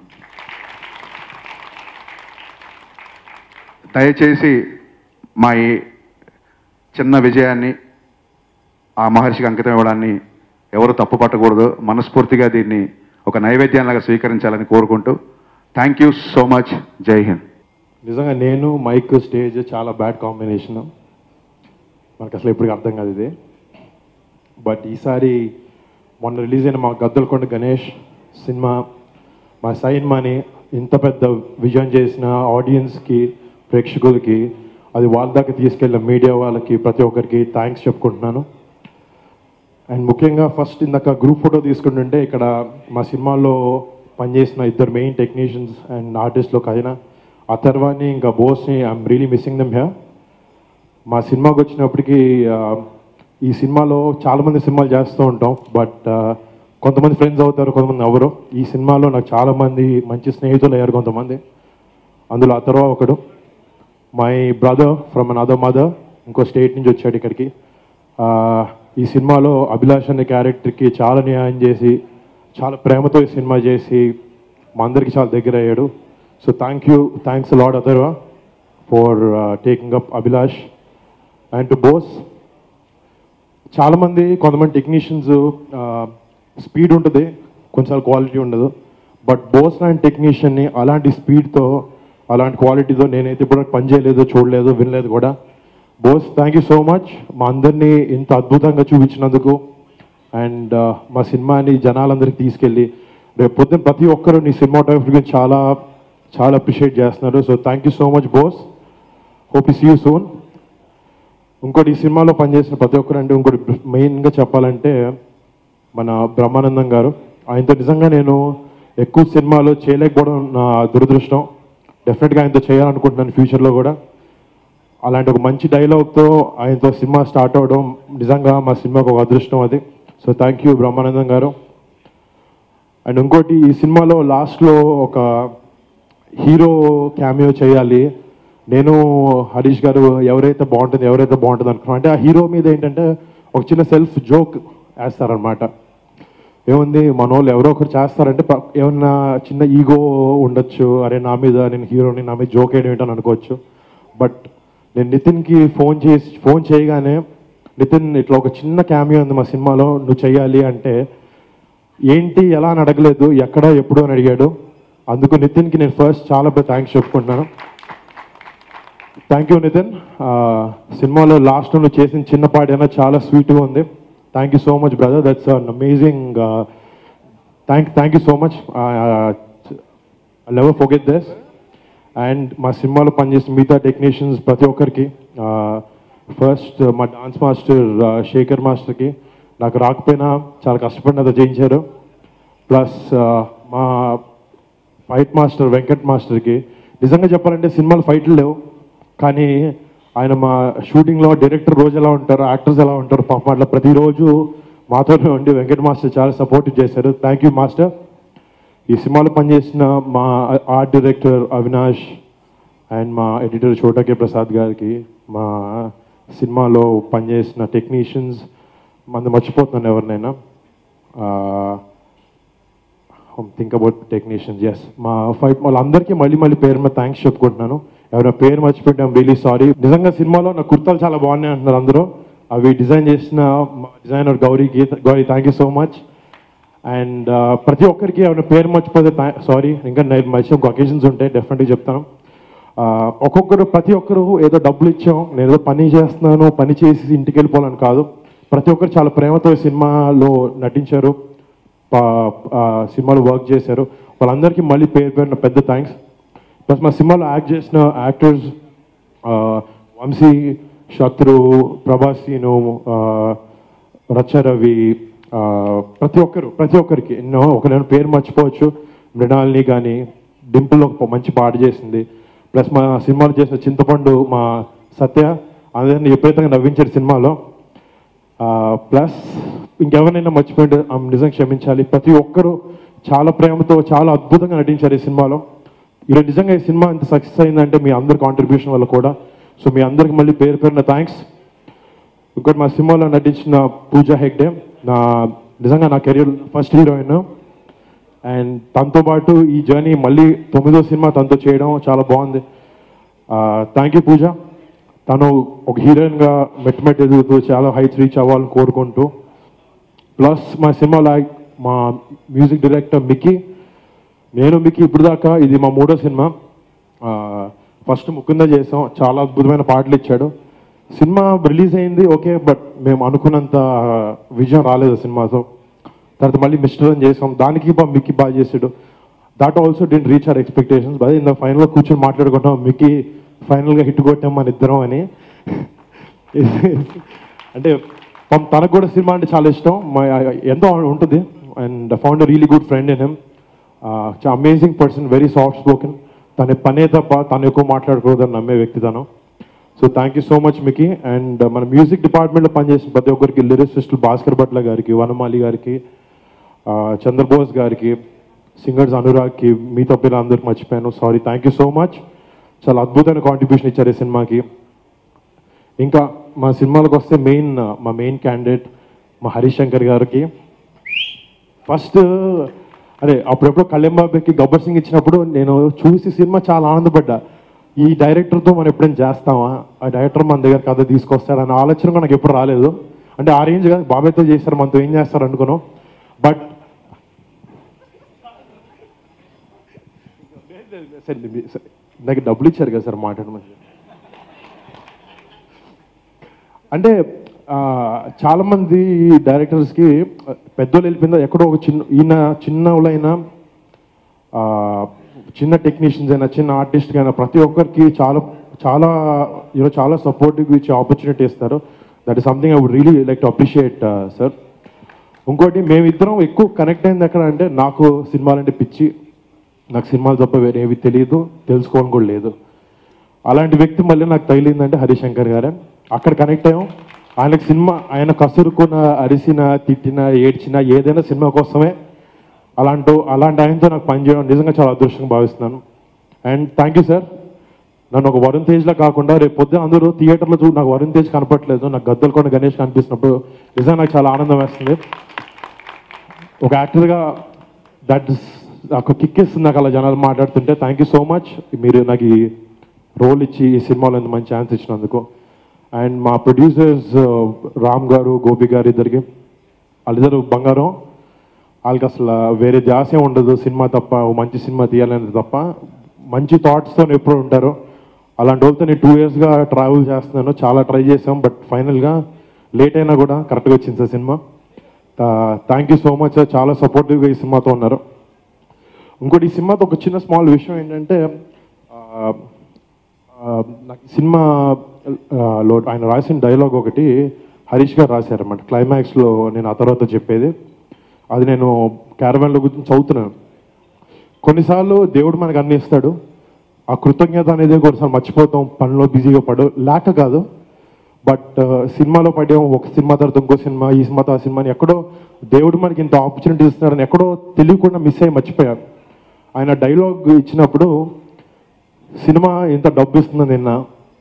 దయచేసి మా ఈ చిన్న విజయాన్ని ఆ మహర్షికి అంకితం ఇవ్వడాన్ని ఎవరు తప్పు పట్టకూడదు మనస్ఫూర్తిగా దీన్ని ఒక నైవేద్యంలాగా స్వీకరించాలని కోరుకుంటూ థ్యాంక్ యూ సో మచ్ జై హింద్ నిజంగా నేను మైక్ స్టేజ్ చాలా బ్యాడ్ కాంబినేషన్ మనకు అసలు ఎప్పటికీ అర్థం కాదు ఇది బట్ ఈసారి మొన్న రిలీజ్ అయిన మా గద్దలకొండ గణేష్ సినిమా మా సైన్మాని ఇంత పెద్ద విజయం చేసిన ఆడియన్స్కి ప్రేక్షకులకి అది వాళ్ళ దాకా తీసుకెళ్ళిన మీడియా వాళ్ళకి ప్రతి ఒక్కరికి థ్యాంక్స్ చెప్పుకుంటున్నాను అండ్ ముఖ్యంగా ఫస్ట్ ఇందాక గ్రూప్ ఫోటో తీసుకుంటుంటే ఇక్కడ మా సినిమాలో పనిచేసిన ఇద్దరు మెయిన్ టెక్నీషియన్స్ అండ్ ఆర్టిస్ట్లో కైనా అథర్వాని ఇంకా బోస్ని I'm really missing them here మా సినిమాకి వచ్చినప్పటికీ ఆ, ఈ సినిమాలో చాలామంది సినిమాలు చేస్తూ ఉంటాం బట్ కొంతమంది ఫ్రెండ్స్ అవుతారు కొంతమంది ఎవరు ఈ సినిమాలో నాకు చాలామంది మంచి స్నేహితులు అయ్యారు కొంతమంది అందులో అథర్వ ఒకడు my brother from another mother ఇంకో స్టేట్ నుంచి వచ్చాడు ఇక్కడికి ఆ, ఈ సినిమాలో అభిలాష్ అనే క్యారెక్టర్కి చాలా న్యాయం చేసి చాలా ప్రేమతో ఈ సినిమా చేసి మా అందరికి చాలా దగ్గర అయ్యాడు so thank you thanks lot Atharva for taking up Abhilash and to Bose చాలామంది కొంతమంది టెక్నీషియన్స్ స్పీడ్ ఉంటుంది కొంచెం క్వాలిటీ ఉండదు బట్ బోస్ లాంటి టెక్నీషియన్ని అలాంటి స్పీడ్తో అలాంటి క్వాలిటీతో నేనైతే ఇప్పుడు పని చేయలేదు చూడలేదు వినలేదు కూడా Bose thank you so much మా అందరినీ ఇంత అద్భుతంగా చూపించినందుకు అండ్ మా సినిమాని జనాలందరికీ తీసుకెళ్ళి రేపు పొద్దున్న ప్రతి ఒక్కరు నీ సినిమాటోగ్రఫీ గురించి చాలా చాలా అప్రిషియేట్ చేస్తున్నారు so thank you so much Bose hope is you soon ఇంకోటి ఈ సినిమాలో పనిచేసిన ప్రతి ఒక్కరు అంటే ఇంకోటి మెయిన్గా చెప్పాలంటే మన బ్రహ్మానందం గారు ఆయనతో నిజంగా నేను ఎక్కువ సినిమాలు చేయలేకపోవడం నా దురదృష్టం డెఫినెట్గా ఆయనతో చేయాలనుకుంటున్నాను ఫ్యూచర్లో కూడా అలాంటి ఒక మంచి డైలాగ్తో ఆయనతో సినిమా స్టార్ట్ అవ్వడం నిజంగా మా సినిమాకు ఒక అదృష్టం అది సో థ్యాంక్ యూ బ్రహ్మానందం గారు అండ్ ఇంకోటి ఈ సినిమాలో లాస్ట్లో ఒక హీరో క్యామియో చేయాలి నేను హరీష్ గారు ఎవరైతే బాగుంటుంది ఎవరైతే బాగుంటుంది అనుకున్నాం అంటే ఆ హీరో మీద ఏంటంటే ఒక చిన్న సెల్ఫ్ జోక్ వేస్తారనమాట ఏముంది మన వాళ్ళు ఎవరో ఒకరు చేస్తారంటే ప- ఏమన్నా చిన్న ఈగో ఉండొచ్చు అరే నా మీద నేను హీరోని నా మీద జోక్ వేయడం ఏంటని అనుకోవచ్చు బట్ నేను నితిన్కి ఫోన్ చేసి ఫోన్ చేయగానే నితిన్ ఇట్లా ఒక చిన్న క్యామియో ఉంది మా సినిమాలో నువ్వు చెయ్యాలి అంటే ఏంటి ఎలా అని అడగలేదు ఎక్కడ ఎప్పుడు అని అడిగాడు అందుకు నితిన్కి నేను ఫస్ట్ చాలా పెద్ద థ్యాంక్స్ చెప్పుకుంటున్నాను థ్యాంక్ యూ నితిన్ ఆ, సినిమాలో లాస్ట్ నువ్వు చేసిన చిన్న పాటైనా చాలా స్వీట్గా ఉంది thank you so much brother that's an amazing thank thank you so much never forget this and మా సినిమాలో పనిచేసిన మిగతా టెక్నీషియన్స్ ప్రతి ఒక్కరికి ఫస్ట్ మా డాన్స్ మాస్టర్ శేఖర్ మాస్టర్కి నాకు రాకపోయినా చాలా కష్టపడిన అది చేయించారు ప్లస్ మా ఫైట్ మాస్టర్ వెంకట్ మాస్టర్కి నిజంగా చెప్పాలంటే సినిమాలు ఫైట్లు లేవు కానీ ఆయన మా షూటింగ్లో డైరెక్టర్ రోజు ఎలా ఉంటారు యాక్టర్స్ ఎలా ఉంటారు పాపం అట్లా ప్రతిరోజు మాతోనే ఉండి వెంకట్ మాస్టర్ చాలా సపోర్ట్ చేశారు థ్యాంక్ యూ మాస్టర్ ఈ సినిమాలో పనిచేసిన మా ఆర్ట్ డైరెక్టర్ అవినాష్ అండ్ మా ఎడిటర్ చోటకే ప్రసాద్ గారికి మా సినిమాలో పనిచేసిన టెక్నీషియన్స్ మంది మర్చిపోతున్నాను ఎవరినైనా థింక్ అబౌట్ టెక్నీషియన్స్ ఎస్ మా ఫైట్ వాళ్ళందరికీ మళ్ళీ మళ్ళీ పేరు మీద థ్యాంక్స్ చెప్పుకుంటున్నాను ఎవరైనా పేరు మర్చిపోతే ఐమ్ రియలీ సారీ నిజంగా సినిమాలో నా కుర్తాలు చాలా బాగున్నాయి అంటున్నారు అందరూ అవి డిజైన్ చేసిన మా designer Gowri Geetha Gowri thank you so much and ప్రతి ఒక్కరికి ఏమైనా పేరు మర్చిపోతే సారీ ఇంకా నేను మర్చి ఒక ఒకేషన్స్ ఉంటాయి డెఫినెట్గా చెప్తాను ఆ, ఒక్కొక్కరు ప్రతి ఒక్కరు ఏదో డబ్బులు ఇచ్చాం నేను ఏదో పని చేస్తున్నాను పని చేసి ఇంటికి వెళ్ళిపోవాలని కాదు ప్రతి ఒక్కరు చాలా ప్రేమతో ఈ సినిమాలో నటించారు పా- ఆ, సినిమాలో వర్క్ చేశారు వాళ్ళందరికీ మళ్ళీ పేరు పేరున పెద్ద థ్యాంక్స్ ప్లస్ మా సినిమాలో యాక్ట్ చేసిన యాక్టర్స్ వంశీ శత్రు ప్రభాసీను రచ్చరవి ఆ, ప్రతి ఒక్కరు ప్రతి ఒక్కరికి ఎన్నో ఒక నేను పేరు మర్చిపోవచ్చు మృణాల్ని కానీ డింపుల్ ఒక మంచి పాట చేసింది ప్లస్ మా సినిమాలో చేసిన చింతపండు మా సత్య అందరిని విపరీతంగా నవ్వించారు సినిమాలో ప్లస్ ఇంకెవరినైనా మర్చిపోయింటే ఆమె నిజంగా క్షమించాలి ప్రతి ఒక్కరూ చాలా ప్రేమతో చాలా అద్భుతంగా నటించారు ఈ సినిమాలో ఈరోజు నిజంగా ఈ సినిమా ఎంత సక్సెస్ అయిందంటే మీ అందరి కాంట్రిబ్యూషన్ వల్ల కూడా సో మీ అందరికి మళ్ళీ పేరు పేరున థ్యాంక్స్ ఇంకోటి మా సినిమాలో నటించిన పూజా హెగ్డే నా నిజంగా నా కెరీర్ ఫస్ట్ హీరోయిన్ అండ్ తనతో పాటు ఈ జర్నీ మళ్ళీ తొమ్మిదో సినిమా తనతో చేయడం చాలా బాగుంది థ్యాంక్ యూ పూజ తను ఒక హీరోయిన్గా మెట్ మెట్ ఎదుగుతూ చాలా హైట్స్ రీచ్ అవ్వాలని కోరుకుంటూ ప్లస్ మా సినిమాలో మా మ్యూజిక్ డైరెక్టర్ మిక్కీ నేను మిక్కీ ఇప్పుడు దాకా ఇది మా మూడో సినిమా ఫస్ట్ ముకుంద చేసాం చాలా అద్భుతమైన పాటలు ఇచ్చాడు సినిమా రిలీజ్ అయింది ఓకే బట్ మేము అనుకున్నంత విజయం రాలేదు ఆ సినిమాతో తర్వాత మళ్ళీ మిస్టర్ అని చేసాం దానికి బా మిక్కీ బాగా చేసాడు that also didn't reach our expectations అదే ఇంత ఫైనల్గా కూర్చొని మాట్లాడుకుంటాం మిక్కీ ఫైనల్గా హిట్ కొట్టాం మన ఇద్దరం అని అంటే పాపం తనకు కూడా సినిమా అంటే చాలా ఇష్టం మా ఎంతో ఉంటుంది and found really good friend in him amazing person very soft spoken తన పనే తప్ప తను ఎక్కువ మాట్లాడకూడదని నమ్మే వ్యక్తి తను so thank you so much మికి అండ్ మన మ్యూజిక్ డిపార్ట్మెంట్లో పనిచేసిన ప్రతి ఒక్కరికి లిరిసిస్టులు భాస్కర్ భట్ల గారికి వనమాలి గారికి ఆ, చంద్రబోస్ గారికి సింగర్స్ అనురాగ్కి మీతో పిల్లలందరికీ మర్చిపోయాను sorry thank you so much చాలా అద్భుతమైన కాంట్రిబ్యూషన్ ఇచ్చారు ఈ సినిమాకి ఇంకా మా సినిమాలకు వస్తే మెయిన్ మా మెయిన్ క్యాండిడేట్ మా హరీష్ శంకర్ గారికి ఫస్ట్ అదే అప్పుడెప్పుడు కళ్యాణ్ బాబుకి గబ్బర్ సింగ్ ఇచ్చినప్పుడు నేను చూసి సినిమా చాలా ఆనందపడ్డా ఈ డైరెక్టర్తో మనం ఎప్పుడైనా చేస్తామా ఆ డైరెక్టర్ మన దగ్గర కథ తీసుకొస్తాడన్న ఆలోచన కూడా నాకు ఎప్పుడు రాలేదు అంటే ఆ రేంజ్ కాదు బాబాయ్తో చేస్తారు మనతో ఏం చేస్తారు అనుకున్నాం బట్ నాకు డబ్బులు ఇచ్చారు కదా సార్ మాట్లాడమని అంటే ఆ, చాలా మంది డైరెక్టర్స్కి పెద్దోళ్ళు వెళ్ళిపోయిందా ఎక్కడో ఒక చిన్న ఈయన చిన్నోళ్ళైనా ఆ, చిన్న టెక్నీషియన్స్ అయినా చిన్న ఆర్టిస్ట్ అయినా ప్రతి ఒక్కరికి చాలా చాలా యూనో చాలా సపోర్టివ్ ఇచ్చే ఆపర్చునిటీ ఇస్తారు that is something I would really like to appreciate sir ఇంకోటి మేమిద్దరం ఎక్కువ కనెక్ట్ అయింది ఎక్కడ అంటే నాకు సినిమాలంటే పిచ్చి నాకు సినిమాలు తప్ప వేరే ఏవి తెలియదు తెలుసుకోవడం కూడా లేదు అలాంటి వ్యక్తి మళ్ళీ నాకు తగిలిందంటే హరిశంకర్ గారే అక్కడ కనెక్ట్ అయ్యాం ఆయనకు సినిమా ఆయన కసురుకున్న అరిసిన తిట్టిన ఏడ్చిన ఏదైనా సినిమా కోసమే అలాంటి అలాంటి ఆయనతో నాకు పనిచేయడం నిజంగా చాలా అదృష్టంగా భావిస్తున్నాను అండ్ థ్యాంక్ యూ సార్ నన్ను ఒక వరుణ్ తేజ్లా కాకుండా రేపు పొద్దున అందరూ థియేటర్లో చూ నాకు వరుణ్ తేజ్ కనపట్లేదు నాకు గద్దలకొండ గణేష్ కనిపిస్తున్నప్పుడు నిజంగా నాకు చాలా ఆనందం వేస్తుంది ఒక యాక్టర్గా దట్ నాకు కిక్ ఇస్తుంది నాకు అలా జనాలు మాట్లాడుతుంటే థ్యాంక్ యూ సో మచ్ మీరు నాకు ఈ రోల్ ఇచ్చి ఈ సినిమాలో ఇంత మంచి ఛాన్స్ ఇచ్చినందుకు అండ్ మా ప్రొడ్యూసర్స్ రామ్ గారు గోపి గారు ఇద్దరికి వాళ్ళిద్దరు బంగారం వాళ్ళకి అసలు వేరే ధ్యాసే ఉండదు సినిమా తప్ప ఓ మంచి సినిమా తీయాలనేది తప్ప మంచి థాట్స్తో ఎప్పుడు ఉంటారు అలాంటి వాళ్ళతో నేను టూ ఇయర్స్గా ట్రావెల్ చేస్తున్నాను చాలా ట్రై చేసాం బట్ ఫైనల్గా లేట్ అయినా కూడా కరెక్ట్గా వచ్చింది sir cinema thank you so much sir చాలా సపోర్టివ్గా ఈ సినిమాతో ఉన్నారు ఇంకోటి ఈ సినిమాతో ఒక చిన్న స్మాల్ విషయం ఏంటంటే ఆ, ఆ, నాకు ఈ సినిమా ఆ, లో ఆయన రాసిన డైలాగ్ ఒకటి హరీష్ గారు రాశారన్నమాట క్లైమాక్స్లో నేను ఆ తర్వాత చెప్పేది అది నేను క్యారవాన్లో గురించి చదువుతున్నాను కొన్నిసార్లు దేవుడు మనకు అన్ని ఇస్తాడు ఆ కృతజ్ఞత అనేది కొన్నిసార్లు మర్చిపోతాం పనిలో బిజీగా పడు లేక కాదు బట్ సినిమాలో పడ్డాం ఒక సినిమా తర్వాత ఇంకో సినిమా ఈ సినిమా తర్వాత సినిమా అని ఎక్కడో దేవుడు మనకి ఇంత ఆపర్చునిటీ ఇస్తున్నాడని ఎక్కడో తెలియకుండా మిస్ అయ్యి మర్చిపోయారు ఆయన డైలాగ్ ఇచ్చినప్పుడు సినిమా ఇంత డబ్బు ఇస్తుందని నిన్న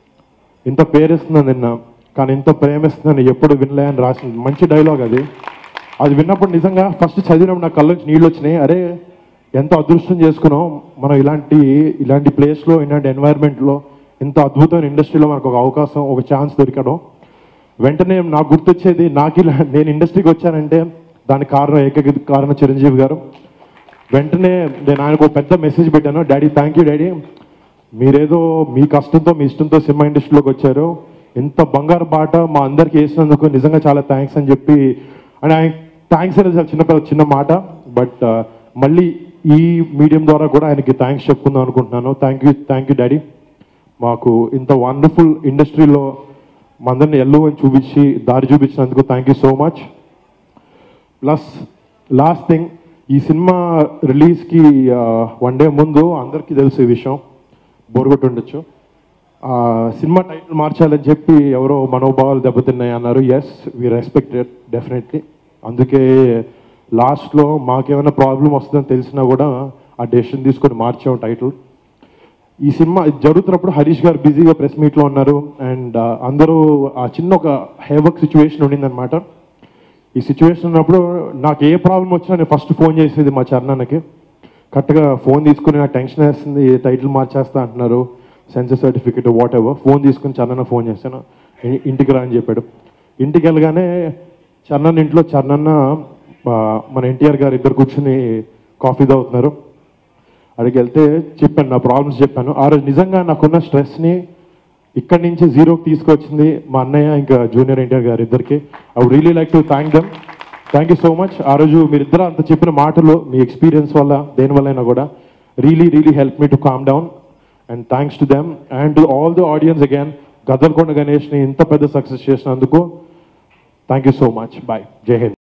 ఇంత పేరిస్తుందని నిన్న కానీ ఇంత ప్రేమిస్తుందని ఎప్పుడు వినలే అని రాసింది మంచి డైలాగ్ అది అది విన్నప్పుడు నిజంగా ఫస్ట్ చదివినప్పుడు నా కళ్ళ నుంచి నీళ్ళు వచ్చినాయి అరే ఎంత అదృష్టం చేసుకున్నాం మనం ఇలాంటి ఇలాంటి ప్లేస్లో ఇలాంటి ఎన్వైర్న్మెంట్లో ఇంత అద్భుతమైన ఇండస్ట్రీలో మనకు ఒక అవకాశం ఒక ఛాన్స్ దొరకడం వెంటనే నాకు గుర్తొచ్చేది నాకు ఇలా నేను ఇండస్ట్రీకి వచ్చానంటే దానికి కారణం ఏకైక కారణం చిరంజీవి గారు వెంటనే నేను ఆయనకు ఒక పెద్ద మెసేజ్ పెట్టాను డాడీ థ్యాంక్ యూ డాడీ మీరేదో మీ కష్టంతో మీ ఇష్టంతో సినిమా ఇండస్ట్రీలోకి వచ్చారు ఇంత బంగారు బాట మా అందరికి వేసినందుకు నిజంగా చాలా థ్యాంక్స్ అని చెప్పి అండ్ ఆయన థ్యాంక్స్ అనేది చాలా చిన్న పెద్ద- చిన్న మాట బట్ మళ్ళీ ఈ మీడియం ద్వారా కూడా ఆయనకి థ్యాంక్స్ చెప్పుకుందాం అనుకుంటున్నాను thank you thank you daddy మాకు ఇంత వండర్ఫుల్ ఇండస్ట్రీలో మా అందరిని ఎల్లు అని చూపించి దారి చూపించినందుకు thank you so much plus last thing ఈ సినిమా రిలీజ్కి వన్ డే ముందు అందరికీ తెలుసు ఈ విషయం బోర్గొట్టు ఉండొచ్చు ఆ, సినిమా టైటిల్ మార్చాలని చెప్పి ఎవరో మనోభావాలు దెబ్బతిన్నాయి అన్నారు ఎస్ వీ రెస్పెక్టెడ్ డెఫినెట్లీ అందుకే లాస్ట్లో మాకేమైనా ప్రాబ్లం వస్తుందని తెలిసినా కూడా ఆ డెసిషన్ తీసుకొని మార్చాం టైటిల్ ఈ సినిమా ఇది జరుగుతున్నప్పుడు హరీష్ గారు బిజీగా ప్రెస్ మీట్లో ఉన్నారు అండ్ అందరూ ఆ చిన్న ఒక హేవర్క్ సిచ్యువేషన్ ఉండిందనమాట ఈ సిచ్యువేషన్ ఉన్నప్పుడు నాకు ఏ ప్రాబ్లం వచ్చినా నేను ఫస్ట్ ఫోన్ చేసేది మా చరణానికి కరెక్ట్గా ఫోన్ తీసుకుని నాకు టెన్షన్ వేస్తుంది టైటిల్ మార్చేస్తా అంటున్నారు censor certificate whatever phone తీసుకుని చరణ్ ఫోన్ చేశాను ఇ- ఇంటికి రా అని చెప్పాడు ఇంటికి వెళ్ళగానే చరణ్ ఇంట్లో చరణ్ ఆ, మన ఎన్టీఆర్ గారు ఇద్దరు కూర్చుని కాఫీ తాగుతున్నారు అక్కడికి వెళ్తే చెప్పాను నా ప్రాబ్లమ్స్ చెప్పాను ఆ రోజు నిజంగా నాకున్న స్ట్రెస్ని ఇక్కడి నుంచి జీరోకి తీసుకొచ్చింది మా అన్నయ్య ఇంకా జూనియర్ ఎన్టీఆర్ గారు ఇద్దరికి I would really like to thank them thank you so much ఆ రోజు మీరిద్దరు అంత చెప్పిన మాటలు మీ ఎక్స్పీరియన్స్ వల్ల దేని వల్ల కూడా really really help me to calm down and thanks to them and to all the audience again Gaddalakonda గణేష్ని ఇంత పెద్ద సక్సెస్ చేసినందుకు thank you so much bye Jai Hind